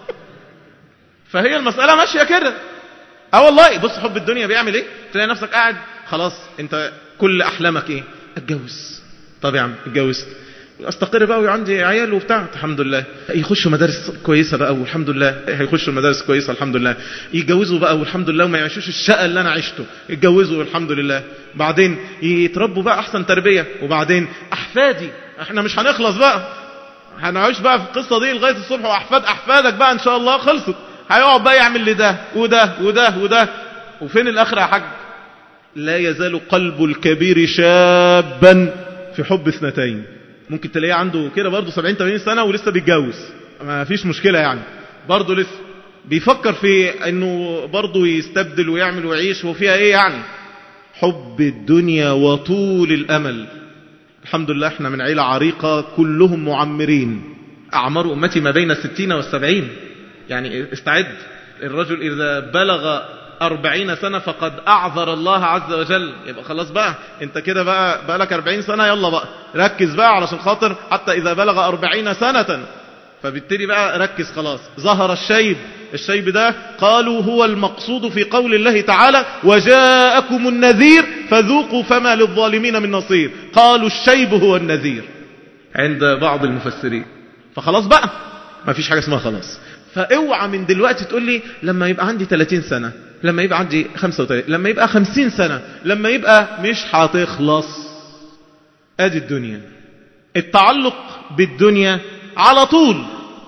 فهي المساله ماشيه كده اه والله بص حب الدنيا بيعمل ايه تلاقي نفسك قاعد خلاص انت كل احلامك ايه اتجوز طب يا عم اتجوزت استقر بقى وعندي عيال وبتاع الحمد لله يخشوا مدارس كويسه بقى والحمد لله هيخشوا مدارس كويسه الحمد لله يتجوزوا بقى والحمد لله وما يعيشوش الشقه اللي انا عشته يتجوزوا والحمد لله بعدين يتربوا بقى احسن تربيه وبعدين احفادي احنا مش هنخلص بقى هنعيش بقى في القصه دي لغايه الصبح واحفاد احفادك بقى ان شاء الله خلصت هيقعد بقى يعمل لده وده وده وده وفين الاخره يا حاج لا يزال قلب الكبير شابا في حب اثنتين ممكن تلاقيه عنده كده برضه 70 80 سنة ولسه بيتجوز ما فيش مشكلة يعني برضه لسه بيفكر في انه برضه يستبدل ويعمل ويعيش وفيها ايه يعني حب الدنيا وطول الامل الحمد لله احنا من عيلة عريقة كلهم معمرين اعمار امتي ما بين الستين والسبعين يعني استعد الرجل اذا بلغ أربعين سنة فقد أعذر الله عز وجل يبقى خلاص بقى انت كده بقى بقى لك أربعين سنة يلا بقى ركز بقى علشان خاطر حتى إذا بلغ أربعين سنة فبالتالي بقى ركز خلاص ظهر الشيب الشيب ده قالوا هو المقصود في قول الله تعالى وجاءكم النذير فذوقوا فما للظالمين من نصير قالوا الشيب هو النذير عند بعض المفسرين فخلاص بقى ما فيش حاجة اسمها خلاص فاوعى من دلوقتي تقول لي لما يبقى عندي 30 سنة لما يبقى عندي 35 لما يبقى 50 سنة لما يبقى مش هتخلص ادي الدنيا التعلق بالدنيا على طول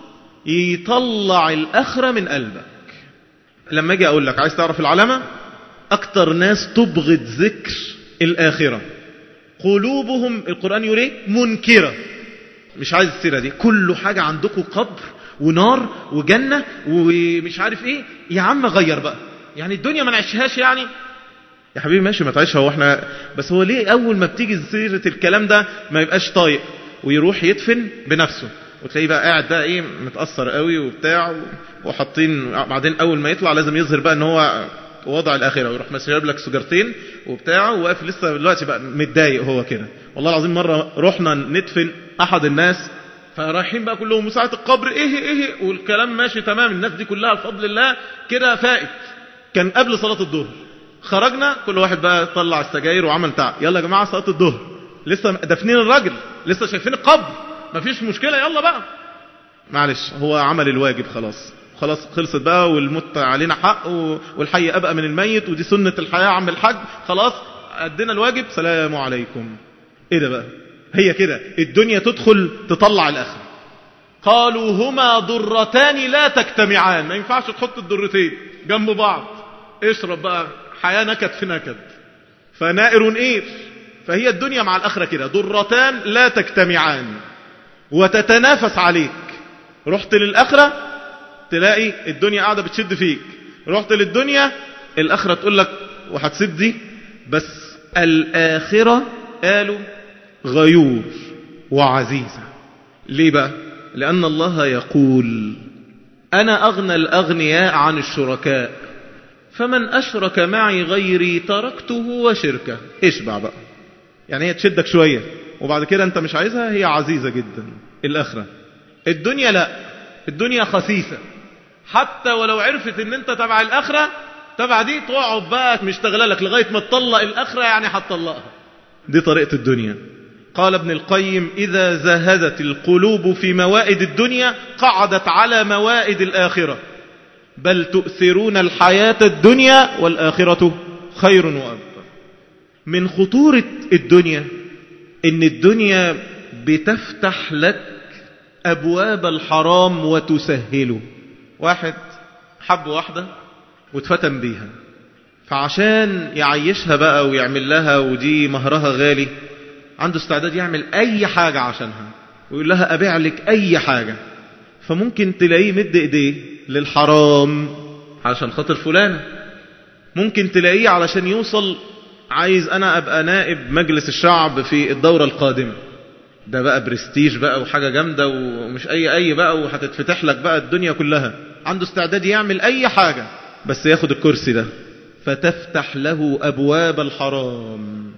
يطلع الأخرة من قلبك لما اجي اقول لك عايز تعرف العلامة اكتر ناس تبغض ذكر الآخرة قلوبهم القرآن يقول ايه منكرة مش عايز السيرة دي كل حاجة عندكم قبر ونار وجنة ومش عارف ايه يا عم غير بقى يعني الدنيا ما نعيشهاش يعني يا حبيبي ماشي ما تعيشها هو احنا بس هو ليه اول ما بتيجي سيرة الكلام ده ما يبقاش طايق ويروح يدفن بنفسه وتلاقيه بقى قاعد بقى ايه متأثر قوي وبتاع وحاطين بعدين اول ما يطلع لازم يظهر بقى ان هو وضع الاخره ويروح مسيب لك سجارتين وبتاع وواقف لسه دلوقتي بقى متضايق هو كده والله العظيم مره رحنا ندفن احد الناس فرايحين بقى كلهم وساعة القبر ايه ايه والكلام ماشي تمام الناس دي كلها بفضل الله كده فائت كان قبل صلاة الظهر خرجنا كل واحد بقى طلع السجاير وعمل تعب يلا يا جماعة صلاة الظهر لسه دافنين الراجل لسه شايفين القبر مفيش مشكلة يلا بقى معلش هو عمل الواجب خلاص خلاص خلصت بقى والمت علينا حق والحي أبقى من الميت ودي سنة الحياة عم الحج خلاص أدينا الواجب سلام عليكم ايه ده بقى هي كده الدنيا تدخل تطلع الآخر قالوا هما ضرتان لا تجتمعان ما ينفعش تحط الضرتين جنب بعض اشرب بقى حياة نكد في نكد فنائر إير فهي الدنيا مع الآخرة كده ضرتان لا تجتمعان وتتنافس عليك رحت للآخرة تلاقي الدنيا قاعدة بتشد فيك رحت للدنيا الآخرة تقول لك وهتسيب دي بس الآخرة قالوا غيور وعزيزة ليه بقى لأن الله يقول أنا أغنى الأغنياء عن الشركاء فمن أشرك معي غيري تركته وشركه اشبع بقى يعني هي تشدك شوية وبعد كده أنت مش عايزها هي عزيزة جدا الآخرة الدنيا لا الدنيا خسيسة حتى ولو عرفت ان انت تبع الآخرة تبع دي تقعد بقى مشتغله لك لغاية ما تطلق الآخرة يعني هتطلقها دي طريقة الدنيا قال ابن القيم إذا زهدت القلوب في موائد الدنيا قعدت على موائد الآخرة بل تؤثرون الحياة الدنيا والآخرة خير وأبقى من خطورة الدنيا إن الدنيا بتفتح لك أبواب الحرام وتسهله واحد حب واحدة واتفتن بيها فعشان يعيشها بقى ويعمل لها ودي مهرها غالي عنده استعداد يعمل أي حاجة عشانها ويقول لها أبيع لك أي حاجة فممكن تلاقيه مد إيديه للحرام عشان خاطر فلانة ممكن تلاقيه علشان يوصل عايز أنا أبقى نائب مجلس الشعب في الدورة القادمة ده بقى برستيج بقى وحاجة جامدة ومش أي أي بقى وهتتفتح لك بقى الدنيا كلها عنده استعداد يعمل أي حاجة بس ياخد الكرسي ده فتفتح له أبواب الحرام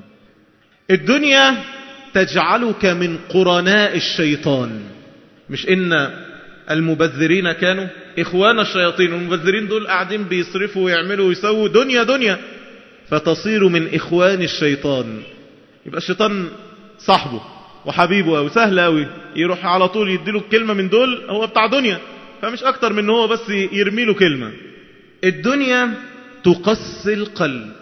الدنيا تجعلك من قرناء الشيطان مش إن المبذرين كانوا إخوان الشياطين والمبذرين دول قاعدين بيصرفوا ويعملوا ويسووا دنيا دنيا فتصير من إخوان الشيطان يبقى الشيطان صاحبه وحبيبه أو سهل أوي يروح على طول يديله الكلمة من دول هو بتاع دنيا فمش أكتر من هو بس يرمي له كلمة الدنيا تقسي القلب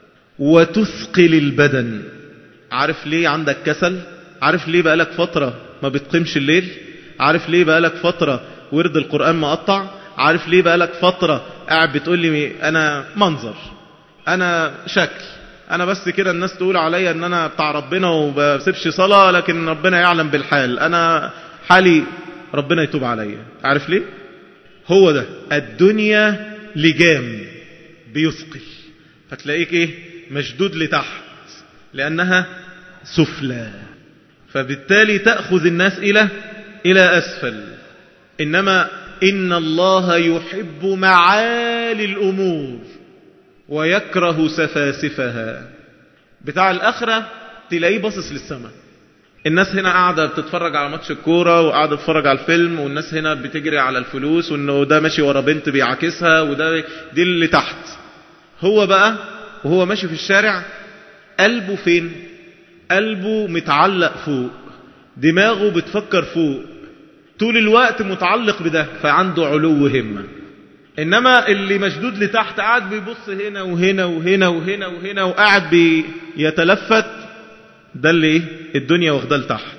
وتثقل البدن عارف ليه عندك كسل عارف ليه بقالك فترة ما بتقيمش الليل عارف ليه بقالك فترة ورد القرآن مقطع عارف ليه بقالك فترة قاعد بتقول لي أنا منظر أنا شكل أنا بس كده الناس تقول عليا أن أنا بتاع ربنا وبسيبش صلاة لكن ربنا يعلم بالحال أنا حالي ربنا يتوب عليا عارف ليه هو ده الدنيا لجام بيثقل فتلاقيك ايه مشدود لتحت لأنها سفلى فبالتالي تأخذ الناس إلى إلى أسفل إنما إن الله يحب معالي الأمور ويكره سفاسفها بتاع الآخرة تلاقيه باصص للسماء الناس هنا قاعدة بتتفرج على ماتش الكورة وقاعدة بتتفرج على الفيلم والناس هنا بتجري على الفلوس وانه ده ماشي ورا بنت بيعاكسها وده دي اللي تحت هو بقى وهو ماشي في الشارع قلبه فين قلبه متعلق فوق دماغه بتفكر فوق طول الوقت متعلق بده فعنده علو همة إنما اللي مشدود لتحت قاعد بيبص هنا وهنا وهنا وهنا وهنا وقاعد بيتلفت ده اللي ايه الدنيا واخده لتحت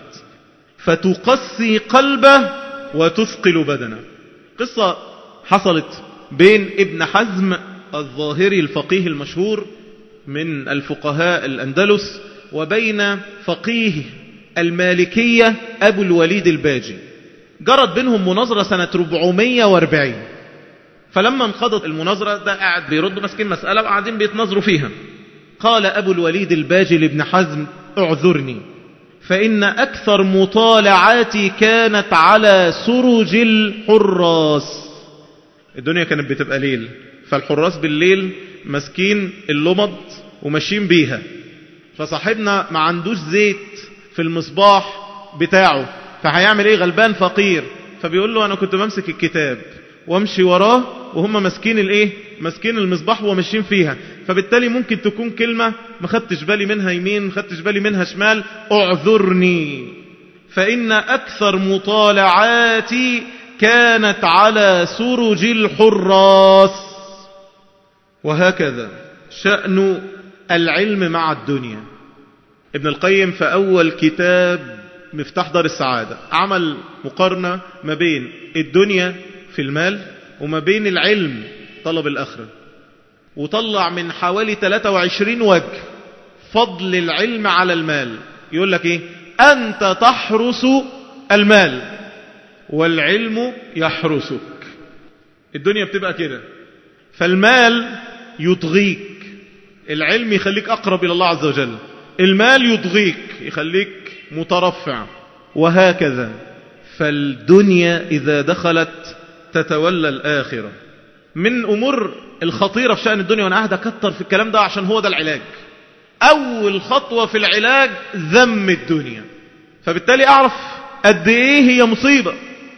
فتقسي قلبه وتثقل بدنه قصة حصلت بين ابن حزم الظاهري الفقيه المشهور من الفقهاء الأندلس وبين فقيه المالكية أبو الوليد الباجي جرت بينهم مناظرة سنة 440 فلما انقضت المناظرة ده قاعد بيرد ماسكين مسألة وقاعدين بيتناظروا فيها قال أبو الوليد الباجي لابن حزم اعذرني فإن أكثر مطالعاتي كانت على سرج الحراس الدنيا كانت بتبقى ليل فالحراس بالليل ماسكين اللمض وماشيين بيها فصاحبنا ما عندوش زيت في المصباح بتاعه فهيعمل ايه غلبان فقير فبيقول له انا كنت بمسك الكتاب وامشي وراه وهم ماسكين الايه ماسكين المصباح وماشيين فيها فبالتالي ممكن تكون كلمة ما خدتش بالي منها يمين ما خدتش بالي منها شمال اعذرني فإن أكثر مطالعاتي كانت على سرج الحراس وهكذا شأن العلم مع الدنيا ابن القيم في أول كتاب مفتاح دار السعادة عمل مقارنة ما بين الدنيا في المال وما بين العلم طلب الآخرة وطلع من حوالي 23 وجه فضل العلم على المال يقول لك ايه انت تحرس المال والعلم يحرسك الدنيا بتبقى كده فالمال يطغيك العلم يخليك أقرب إلى الله عز وجل المال يطغيك يخليك مترفع وهكذا فالدنيا إذا دخلت تتولى الآخرة من أمور الخطيرة في شأن الدنيا وأنا قاعد أكتر في الكلام ده عشان هو ده العلاج أول خطوة في العلاج ذم الدنيا فبالتالي أعرف قد إيه هي مصيبة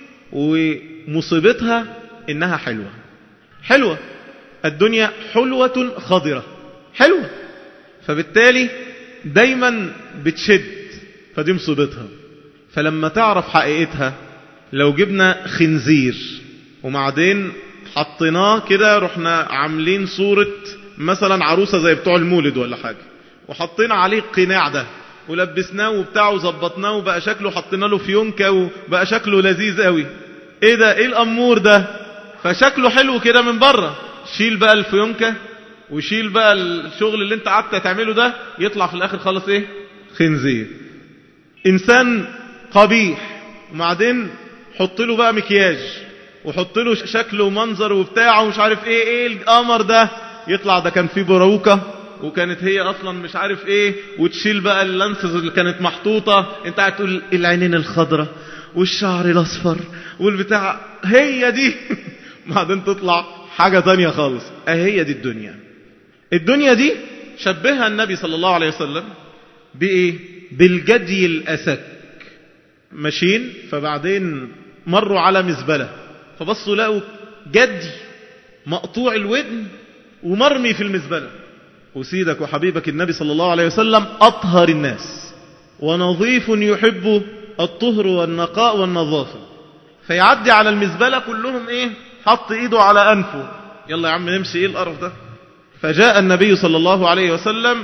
ومصيبتها إنها حلوة حلوة الدنيا حلوة خضرة حلوة فبالتالي دايما بتشد فدي مصيبتها فلما تعرف حقيقتها لو جبنا خنزير وبعدين حطيناه كده رحنا عاملين صورة مثلا عروسة زي بتوع المولد ولا حاجة وحطينا عليه القناع ده ولبسناه وبتاعه وظبطناه وبقى شكله حطينا له فيونكة وبقى شكله لذيذ قوي ايه ده ايه الامور ده فشكله حلو كده من بره شيل بقى الفيونكة وشيل بقى الشغل اللي انت قعدت تعمله ده يطلع في الاخر خالص ايه خنزير انسان قبيح وبعدين حط له بقى مكياج وحط له شكله ومنظر وبتاعه ومش عارف ايه ايه القمر ده يطلع ده كان فيه بروكة وكانت هي اصلا مش عارف ايه وتشيل بقى اللانسز اللي كانت محطوطة انت قاعد تقول العينين الخضرة والشعر الاصفر والبتاع هي دي بعدين تطلع حاجة تانية خالص اهي دي الدنيا الدنيا دي شبهها النبي صلى الله عليه وسلم بايه بالجدي الاسك ماشيين فبعدين مروا على مزبلة فبصوا لقوا جدي مقطوع الودن ومرمي في المزبلة وسيدك وحبيبك النبي صلى الله عليه وسلم أطهر الناس ونظيف يحب الطهر والنقاء والنظافة فيعدي على المزبلة كلهم ايه حط ايده على أنفه يلا يا عم نمشي ايه القرف ده فجاء النبي صلى الله عليه وسلم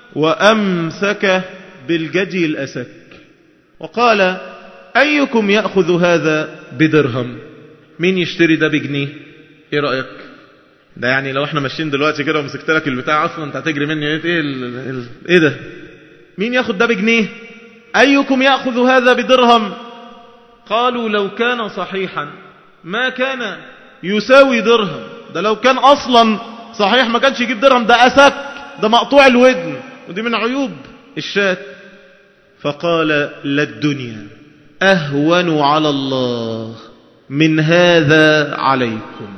وأمسك بالجدي الأسك وقال أيكم يأخذ هذا بدرهم مين يشتري ده بجنيه ايه رأيك ده يعني لو احنا ماشيين دلوقتي كده ومسكت لك البتاع اصلا انت هتجري مني ايه ايه, ال... ايه ده مين ياخد ده بجنيه ايكم ياخذ هذا بدرهم قالوا لو كان صحيحا ما كان يساوي درهم ده لو كان اصلا صحيح ما كانش يجيب درهم ده اسك ده مقطوع الودن ودي من عيوب الشات فقال لا الدنيا اهون على الله من هذا عليكم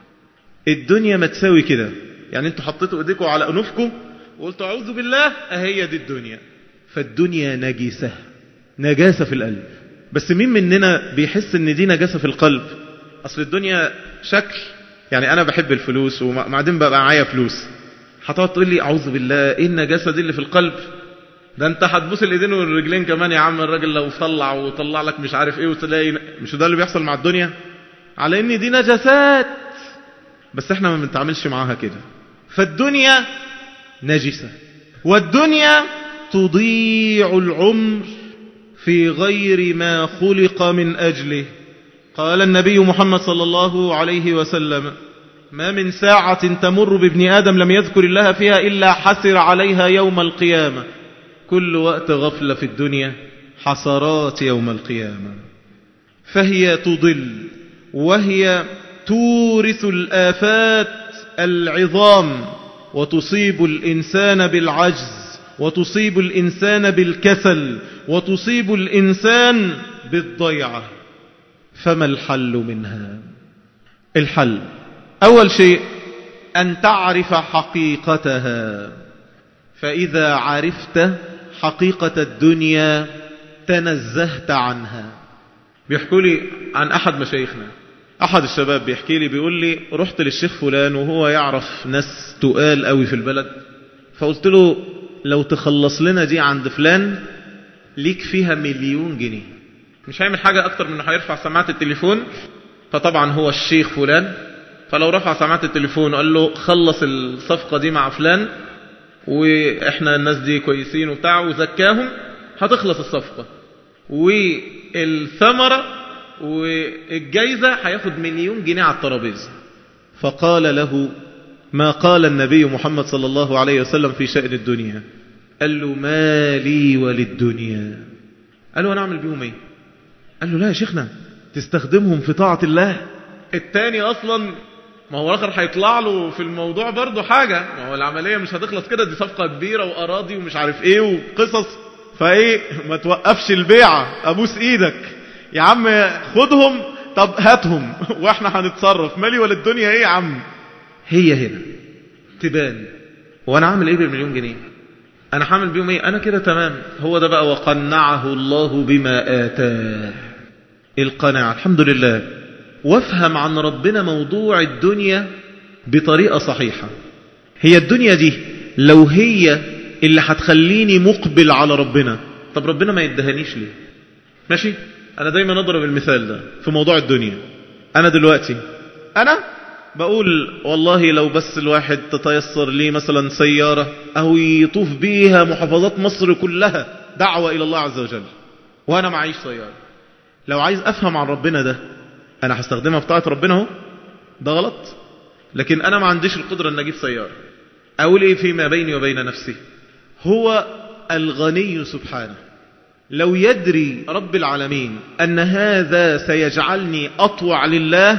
الدنيا ما تساوي كده يعني انتوا حطيتوا ايديكم على انوفكم وقلتوا اعوذ بالله اهي دي الدنيا فالدنيا نجسة نجاسة في القلب بس مين مننا بيحس ان دي نجاسة في القلب اصل الدنيا شكل يعني انا بحب الفلوس وبعدين بقى معايا فلوس هتقعد تقول لي اعوذ بالله ايه النجاسة دي اللي في القلب ده انت هتبوس الايدين والرجلين كمان يا عم الراجل لو طلع وطلع لك مش عارف ايه وتلاقي مش ده اللي بيحصل مع الدنيا على ان دي نجاسات بس احنا ما بنتعاملش معاها كده فالدنيا نجسة والدنيا تضيع العمر في غير ما خلق من أجله قال النبي محمد صلى الله عليه وسلم ما من ساعة تمر بابن آدم لم يذكر الله فيها إلا حسر عليها يوم القيامة كل وقت غفلة في الدنيا حسرات يوم القيامة فهي تضل وهي تورث الآفات العظام وتصيب الإنسان بالعجز وتصيب الإنسان بالكسل وتصيب الإنسان بالضيعة فما الحل منها الحل أول شيء أن تعرف حقيقتها فإذا عرفت حقيقة الدنيا تنزهت عنها بيحكوا لي عن أحد مشايخنا أحد الشباب بيحكي لي بيقول لي رحت للشيخ فلان وهو يعرف ناس تقال قوي في البلد فقلت له لو تخلص لنا دي عند فلان ليك فيها مليون جنيه مش هيعمل حاجة أكتر من انه هيرفع سماعة التليفون فطبعا هو الشيخ فلان فلو رفع سماعة التليفون وقال له خلص الصفقة دي مع فلان واحنا الناس دي كويسين وبتاع وزكاهم هتخلص الصفقة والثمرة والجايزة هياخد مليون جنيه على الترابيزة فقال له ما قال النبي محمد صلى الله عليه وسلم في شأن الدنيا قال له ما لي وللدنيا قال له أنا أعمل بيهم إيه قال له لا يا شيخنا تستخدمهم في طاعة الله التاني أصلا ما هو الآخر هيطلع له في الموضوع برضه حاجة ما هو العملية مش هتخلص كده دي صفقة كبيرة وأراضي ومش عارف إيه وقصص فإيه ما توقفش البيعة أبوس إيدك يا عم خدهم طب هاتهم واحنا هنتصرف مالي ولا الدنيا ايه يا عم هي هنا تبان وانا عامل ايه بالمليون جنيه انا هعمل بيهم ايه انا كده تمام هو ده بقى وقنعه الله بما اتاه القناعة الحمد لله وافهم عن ربنا موضوع الدنيا بطريقة صحيحة هي الدنيا دي لو هي اللي هتخليني مقبل على ربنا طب ربنا ما يدهنيش ليه ماشي أنا دايما أضرب المثال ده في موضوع الدنيا أنا دلوقتي أنا بقول والله لو بس الواحد تتيسر لي مثلا سيارة أو يطوف بيها محافظات مصر كلها دعوة إلى الله عز وجل وأنا معيش سيارة لو عايز أفهم عن ربنا ده أنا هستخدمها في طاعة ربنا اهو ده غلط لكن أنا ما عنديش القدرة أن أجيب سيارة أقول إيه فيما بيني وبين نفسي هو الغني سبحانه لو يدري رب العالمين أن هذا سيجعلني أطوع لله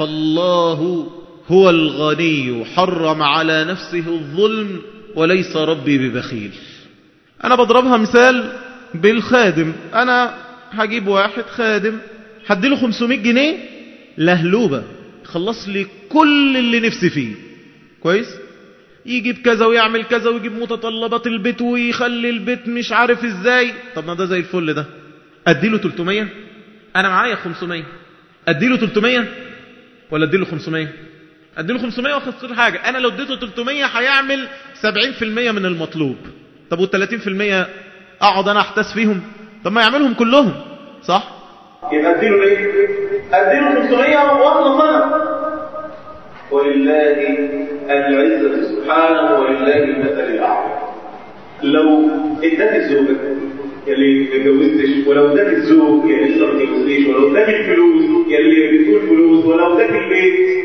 فالله هو الغني حرم على نفسه الظلم وليس ربي ببخيل أنا بضربها مثال بالخادم أنا هجيب واحد خادم هديله 500 جنيه لهلوبة خلص لي كل اللي نفسي فيه كويس يجيب كذا ويعمل كذا ويجيب متطلبات البيت ويخلي البيت مش عارف ازاي طب ما ده زي الفل ده اديله 300 انا معايا 500 اديله 300 ولا اديله 500 اديله 500 واخد كل حاجه انا لو اديته 300 هيعمل 70% من المطلوب طب وال 30% اقعد انا احتس فيهم طب ما يعملهم كلهم صح يبقى اديله ايه اديله 500 واخلص انا ولله العزة سبحانه ولله المثل الأعلى لو اداك الزوجة يلي ما اتجوزتش ولو اداك الزوج يلي لسه ما اتجوزتيش ولو اداك الفلوس يلي بتقول فلوس ولو اداك البيت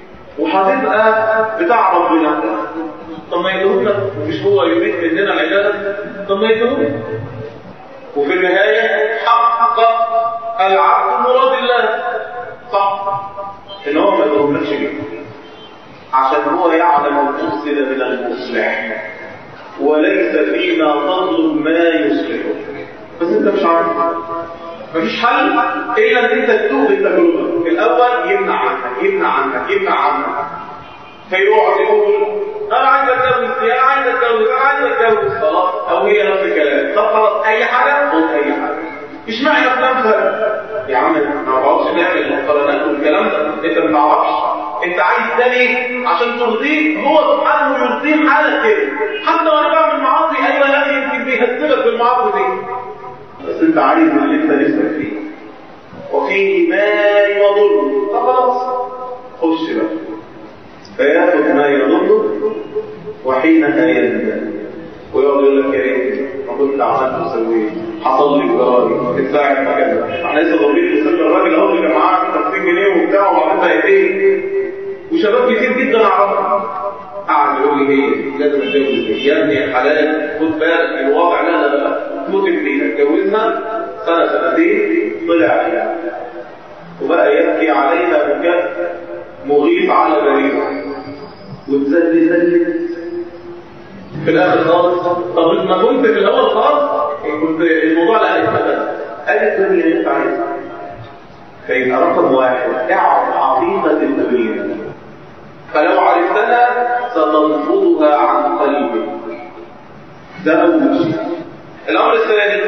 وهتبقى بتاع ربنا طب ما يدهولنا مش هو يريد مننا العبادة طب ما يدهولنا وفي النهاية حقق العبد مراد الله صح ان هو ما يدهولكش ليه عشان هو يعلم المفسد من المصلح وليس فيما تطلب ما يصلحه بس انت مش عارف مفيش حل الا ان انت تتوب التجربه الاول يمنع عنك يمنع عنك يمنع عنك فيقعد يقول انا عايز اتجوز انا عايز اتجوز انا عايز اتجوز خلاص او هي نفس الكلام طب خلاص اي حاجه خد اي حاجه اشمعنى افلام فرق يا عم ما بقعدش نعمل المقارنات والكلام ده انت ما تعرفش انت عايز ده ليه عشان ترضيه هو سبحانه يرضيه حالك كده حتى وانا بعمل معاصي ايوه لا يمكن بيهزمك بالمعاصي دي بس انت عايز اللي انت نفسك فيه وفيه ما يضر فخلاص خش بقى فياخد ما يضر وحينها يندم ويقعد يقول لك يا ريت ما كنت عملت وسويت حصل لي جراري اتساعد ما كذا احنا لسه ضاربين مثال الراجل اهو اللي كان معاه 50 جنيه وبتاع وبعدين بقت ايه وشباب كتير جدا اعرفهم قعد يقول لي هي لازم اتجوز دي يا ابني يا حلال خد بالك الواقع لا لا لا تموت فينا اتجوزنا سنه سنتين طلع عليها وبقى يبكي علينا بكاء مغيب على بريئه وتزل زلت في الاخر خالص طب ما كنت في الاول خالص كنت الموضوع لا يتمثل قالت الدنيا اللي انت عايزها فيبقى رقم واحد اعرف عقيده التبرير فلو عرفتها ستنفضها عن قلبك ده اول شيء الامر الثاني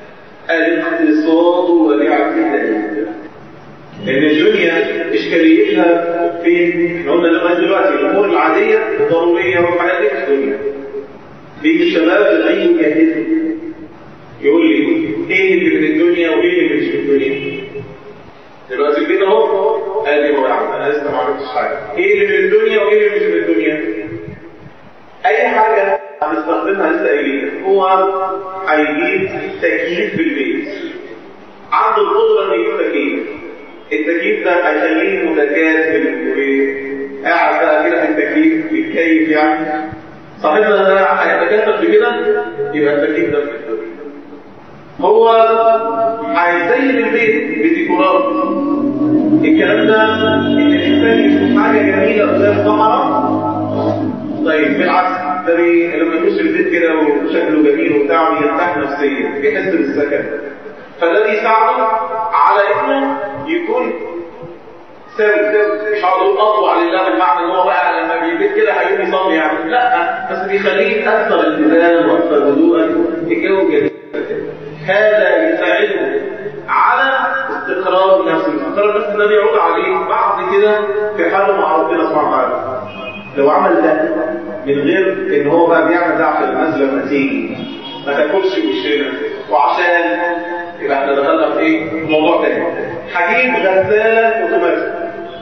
الاقتصاد والاعتدال ان الدنيا اشكاليتها فين احنا قلنا لغايه دلوقتي الامور العاديه الضروريه والحاجات دي في الدنيا بيجي الشباب اي يجهز يقول لي ايه اللي من الدنيا وايه اللي مش من الدنيا دلوقتي البيت اهو ادي هو يعمل انا لسه ما عملتش حاجه ايه اللي من الدنيا وايه اللي مش من الدنيا اي حاجه هنستخدمها لسه قايلين هو هيجيب تكييف في البيت عنده القدره انه يجيب تكييف التكييف ده هيخليه متكاسل وقاعد بقى كده في التكييف بيتكيف يعني صاحبنا ده هيتكاتف بكده يبقى التكييف ده في الدنيا هو هيزين البيت بديكورات الكلام ده ان الانسان يشوف حاجه جميله قدام ظهره طيب بالعكس ده بي- لما يخش البيت كده وشكله جميل وبتاع بيرتاح نفسيا بيحس بالسكن فده بيساعده على انه يكون سوي مش هقول اقول اطوع لله بالمعنى ان هو بقى لما بيبيت كده هيقوم يصلي يعني لا بس بيخليه اكثر التزام واكثر هدوءا الجو جميل هذا يساعده على استقرار النفس استقرار النفس ده بيعود عليه بعد كده في حاله مع ربنا سبحانه وتعالى لو عمل ده من غير ان هو بقى بيعمل ده عشان الناس لما تيجي ما تاكلش وشنا وعشان يبقى احنا دخلنا في ايه؟ في موضوع تاني هجيب غساله اوتوماتيك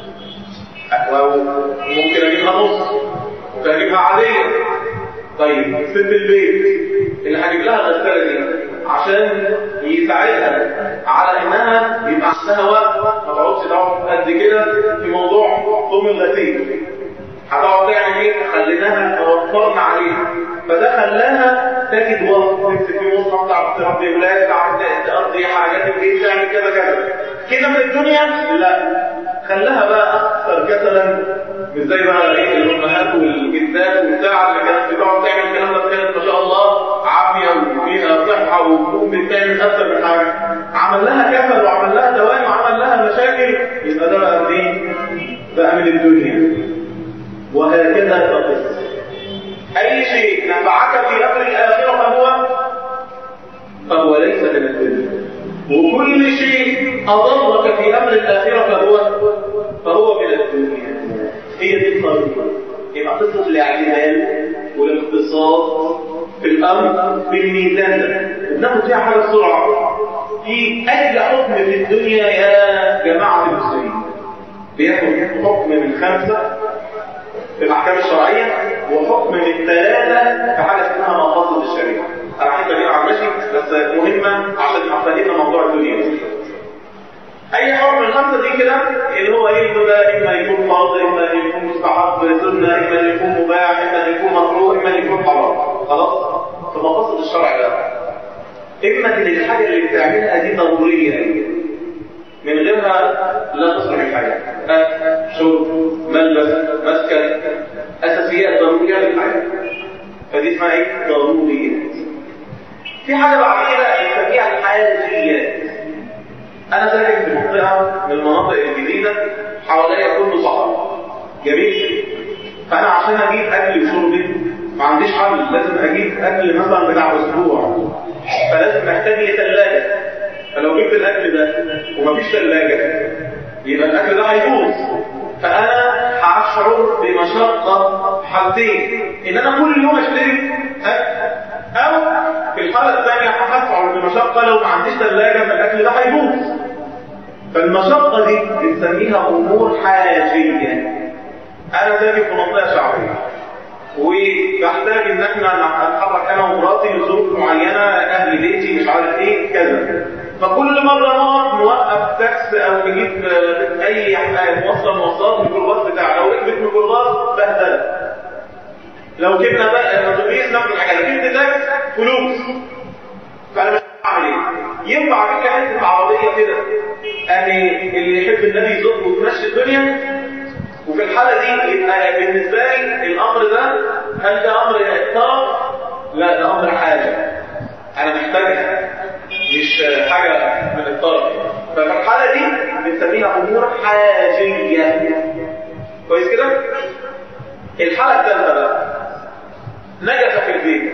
او ممكن اجيبها نص ممكن اجيبها عاديه طيب ست البيت اللي هجيب لها الغساله دي عشان يساعدها على انها يبقى عندها وقت ما تقعدش تقعد قد كده في موضوع ضم الغسيل هتقعد تعمل ايه؟ خليناها وفرنا عليها فده خلاها تجد وقت تمسك في مصحف تعرف تربي ولاد تعرف تقضي حاجات البيت تعمل كذا كذا كده من الدنيا لا خلاها بقى اكثر كسلا مش زي بقى ايه الامهات والجدات وبتاع اللي كانت بتقعد تعمل الكلام ده كانت ما شاء الله عافيه وفيها صحه وتقوم بتعمل اكثر من حاجه عمل لها كسل وعمل لها دوام وعمل لها مشاكل يبقى ده بقى ايه؟ بقى من الدنيا وهكذا تقص أي شيء نفعك في أمر الآخرة فهو فهو ليس من الدنيا وكل شيء أضرك في أمر الآخرة فهو فهو من الدنيا هي دي الطريقة يبقى قصة الاعتدال والاقتصاد في الأمر بالميزان ده بناخد فيها حاجة بسرعة في أي حكم في الدنيا يا جماعة المسلمين بياخد حكم من خمسة في الأحكام الشرعية وحكم من ثلاثة في حاجة اسمها مقاصد الشريعة أنا حتى بينا عن ماشي بس مهمة عشان أفهمنا موضوع الدنيا أي حكم من الخمسة دي كده اللي هو إيه إنه ده إما يكون فرض إما أن يكون مستحب سنة إما أن يكون مباح إما أن يكون مكروه إما أن يكون حرام خلاص في مقاصد الشرع ده إما إن الحاجة اللي بتعملها دي ضرورية من غيرها لا تصلح الحياة شرب ملبس مسكن أساسيات ضرورية للحياة فدي اسمها ايه؟ ضروريات في حاجة بعد كده نسميها الحاجيات أنا ساكن في منطقة من المناطق الجديدة حواليا كله صحراء جميل فأنا عشان أجيب أكل وشربي ما عنديش حل لازم أجيب أكل مثلا بتاع أسبوع فلازم محتاج لي ثلاجة فلو جبت الاكل ده ومفيش ثلاجه يبقى الاكل ده هيبوظ فانا هشعر بمشقه حالتين ان انا كل يوم اشتري اكل او في الحاله الثانيه هشعر بمشقه لو ما عنديش ثلاجه فالاكل ده هيبوظ فالمشقه دي بنسميها امور حاجيه انا ساكن في منطقه شعبيه وبحتاج ان احنا نتحرك انا ومراتي لظروف معينه اهل بيتي مش عارف ايه كذا فكل مرة نقعد نوقف تاكس او نجيب اي مواصلة مواصلات الميكروباص بتاعنا لو ركبت ميكروباص بهدلة لو جبنا بقى الاتوبيس نفس الحاجة لو جبت تاكس فلوس فانا مش هعمل ايه؟ ينفع كده حته عربية كده يعني اللي يحب النبي يزق وتمشي الدنيا وفي الحالة دي يبقى بالنسبة لي الامر ده هل ده امر طرف؟ لا ده امر حاجة انا محتاجها مش حاجة من الطرف ففي الحالة دي بنسميها أمور حاجية كويس كده؟ الحالة الثالثة بقى نجفة في البيت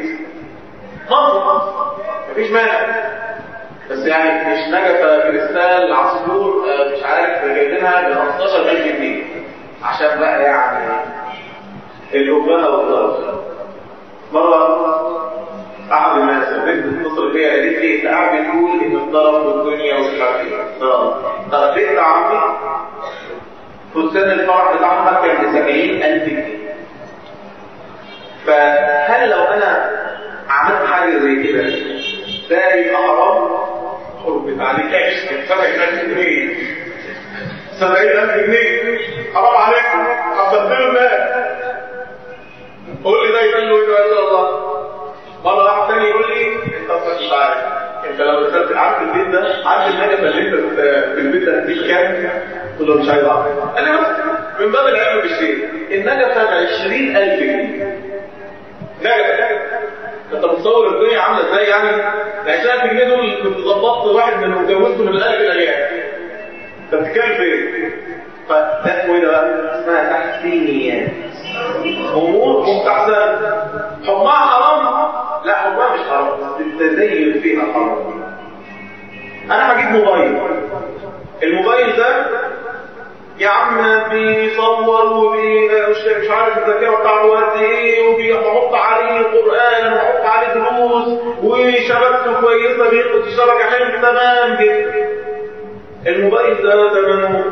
مصر مفيش مانع بس يعني مش نجفة كريستال عصفور مش عارف جايبينها ب 15000 جنيه عشان بقى يعني الأبهة والضرب مرة أحد الناس البنت اتصل بيا قالت لي أنت قاعد بتقول إن الطرف والدنيا ومش عارف إيه. طب بنت عمي فستان الفرح بتاعها كان ب 70000 جنيه. فهل لو أنا عملت حاجة زي كده ده يبقى حرام؟ حرمت عليك عيش 70000 جنيه 70000 جنيه حرام عليكم هتبدلوا الناس قول لي ده يبان له ايه بقى ان شاء الله مره واحد تاني يقول لي انت اصلا مش عارف انت لو دخلت عارف البيت ده عارف النجفه اللي انت في البيت ده هتديك كام؟ قلت له مش عايز اعرف قال لي بس من باب العلم بالشيء النجفه ب 20000 جنيه نجفه انت متصور الدنيا عامله ازاي يعني؟ ال 20000 جنيه دول كنت ظبطت واحد من وجوزته من الالف الى الياء انت بتتكلم في ايه؟ فده اسمه ايه ده بقى؟ اسمها تحسينيات امور مستحسنه حكمها حرام لا حكمها مش حرام بس التزين فيها حرام انا هجيب موبايل الموبايل ده يا عم بيصور ومش عارف الذاكره بتاعته قد ايه وبيحط عليه قران وبيحط عليه دروس وشبكته كويسه بياخد الشبكه حلو تمام جدا الموبايل ده ثمنه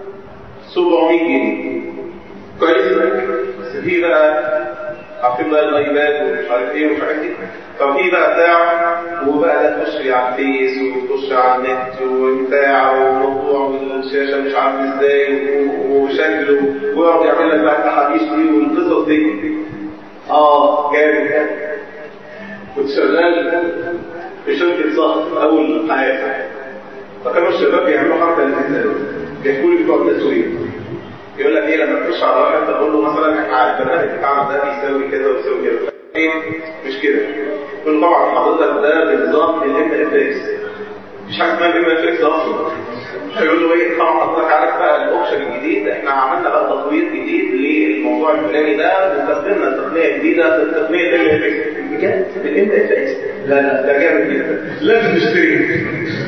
700 جنيه كويس بس في بقى عارفين بقى الايباد ومش عارف ايه ومش عارف ايه ففي بقى بتاع وبقى ده تخش على الفيس وتخش على النت وبتاع وموضوع والشاشه مش عارف ازاي وشكله ويقعد يعمل لك بقى التحاليش دي والقصص دي اه جامد كنت شغال في شركه صخر اول حياتي فكانوا الشباب بيعملوا حركه لذيذه بيحكوا لي بتوع التسويق يقول لك ايه لما تخش على واحد تقول له مثلا احنا على البرنامج بتاعنا ده بيساوي كذا ويساوي كذا ايه مش كده يقول طبعا حضرتك ده بنظام الام اف اكس مفيش حاجه اسمها الام اف اكس اصلا هيقول له ايه طبعا حضرتك عارف بقى الاوبشن الجديد احنا عملنا بقى تطوير جديد للموضوع الفلاني ده واستخدمنا تقنيه جديده في تقنيه الام اف اكس بجد الام اف اكس لا لا ده جامد جدا لازم نشتريه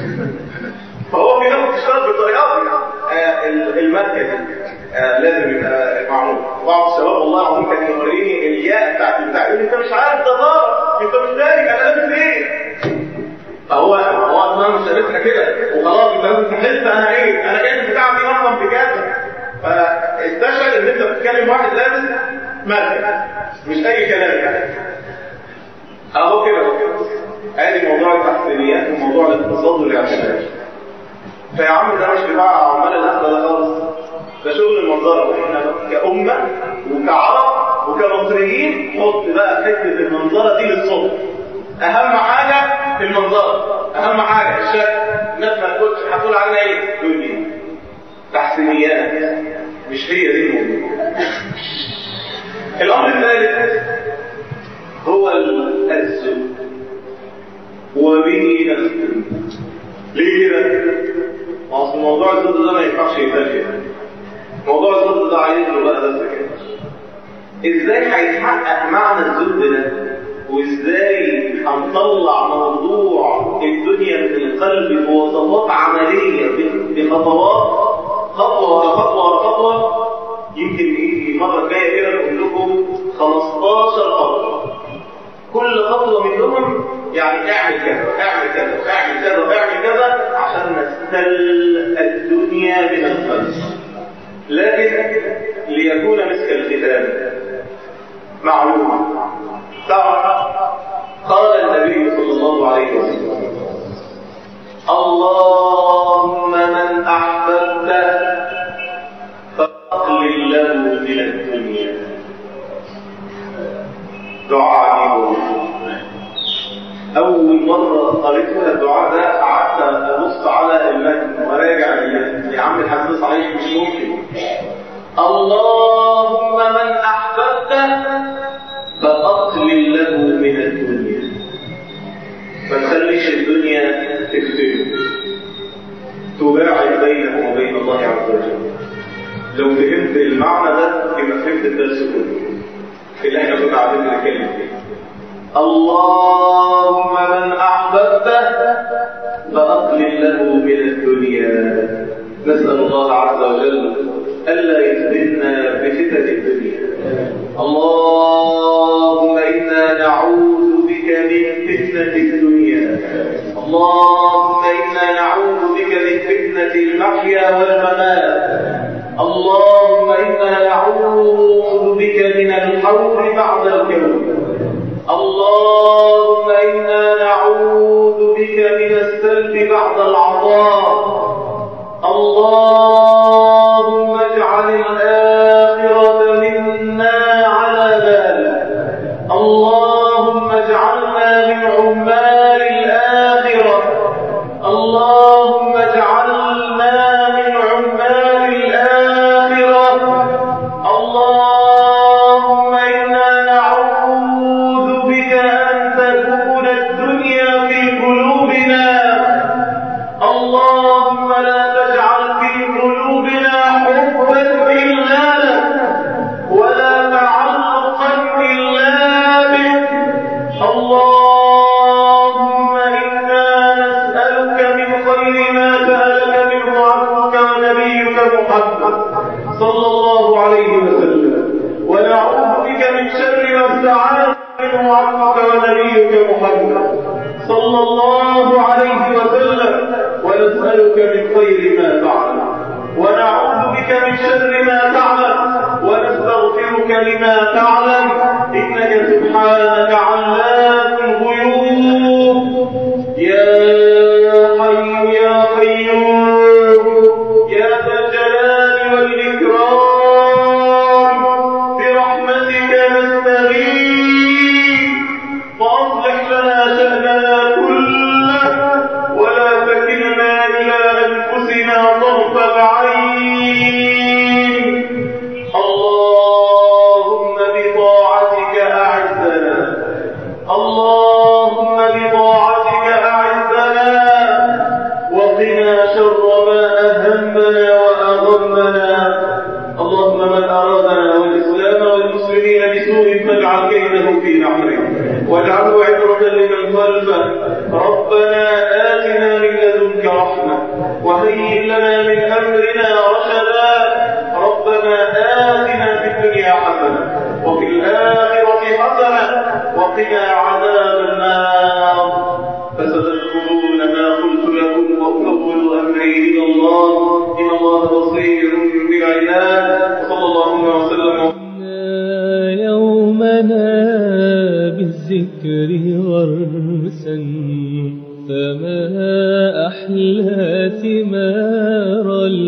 فهو في ناس بتشتغل بالطريقه دي آه المركز آه لازم يبقى معمول بعض الشباب والله العظيم كان يوريني الياء بتاعت البتاع يقول لي انت مش عارف ده ضار انت مش داري انا لابس ايه فهو هو اصلا مش لابسها كده وخلاص انت لازم تحس انا ايه انا جاي البتاع دي رقم بكذا فاستشهد ان انت بتتكلم واحد لابس مركز مش اي كلام يعني اهو كده ادي موضوع التحسينيات وموضوع الاقتصاد والاعتماد فيا عم ده مش بتاع عمال الاخذ ده خالص ده شغل المنظره احنا كأمة وكعرب وكمصريين حط بقى حتة المنظرة دي للصبح اهم حاجة المنظرة اهم حاجة الشكل الناس ما تقولش هتقول عنها ايه دنيا تحسينيات مش هي دي الموضوع الامر الثالث هو الزهد وبه نختم ليه كده؟ اصل موضوع الزهد ده ما ينفعش يتفهم موضوع الزهد ده عايز له بقى بس كده ازاي هيتحقق معنى الزهد ده وازاي هنطلع موضوع الدنيا من القلب بوصفات عمليه بخطوات خطوه ورا خطوه ورا خطوه يمكن يجي المره الجايه كده نقول لكم 15 خطوه كل خطوه منهم يعني اعمل كذا اعمل كذا اعمل كذا اعمل كذا عشان نستل الدنيا من القلب لكن ليكون مسك الختام معلومة تعرف قال النبي صلى الله عليه وسلم اللهم من أحببته فأقلل له من الدنيا دعاء أول مرة قريت فيها الدعاء ده قعدت أبص على المتن وراجع يا عم الحديث صحيح مش ممكن اللهم من أحببته فأقلل له من الدنيا ما تخليش الدنيا تفتنه تباعد بينه وبين الله عز وجل لو فهمت المعنى ده يبقى فهمت الدرس كله اللي احنا كنا قاعدين بنتكلم فيه اللهم من أحببته فأقلل له من الدنيا نسأل الله عز وجل ألا يفتنا بفتن الدنيا اللهم إنا نعوذ بك من فتنة الدنيا اللهم إنا نعوذ بك من فتنة المحيا والممات اللهم إنا نعوذ بك من الحول بعد الكون اللهم إنا نعوذ بك من السلب بعد العطاء اللهم اجعل الآخرة منا على ذلك صلى الله عليه وسلم ونعوذ بك من شر ما استعاذ منه عبدك ونبيك محمد صلى الله عليه وسلم ونسألك من خير ما فعل ونعوذ بك من شر ما تعلم ونستغفرك لما تعلم إنك سبحانك علام الغيوب يا حي يا قيوم يا ذا الجلال والإكرام برحمتك نستغيث فأصلح لنا شأننا كله ولا تكلنا إلى أنفسنا طرفة عين اللهم بطاعتك أعزنا اللهم بطاعتك أعزنا وقنا شر ما أهمنا وأغمنا اللهم من أرادنا والإسلام والمسلمين بسوء فاجعل كيده في نحره واجعله عبرة لمن خلفه ربنا آتنا من لدنك رحمة وهيئ لنا من أمرنا رشدا ربنا آتنا في الدنيا حسنة وفي الآخرة حسنة وقنا عذاب النار فستذكرون ما قلت لكم وأفوض أمري إلى الله إن الله بصير بالعباد وصلى الله وسلم يومنا بالذكر غرسا فما أحلى ثمار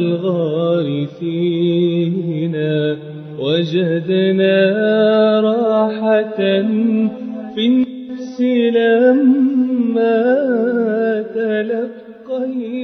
الغارسين وجدنا راحة في النفس لما تلقينا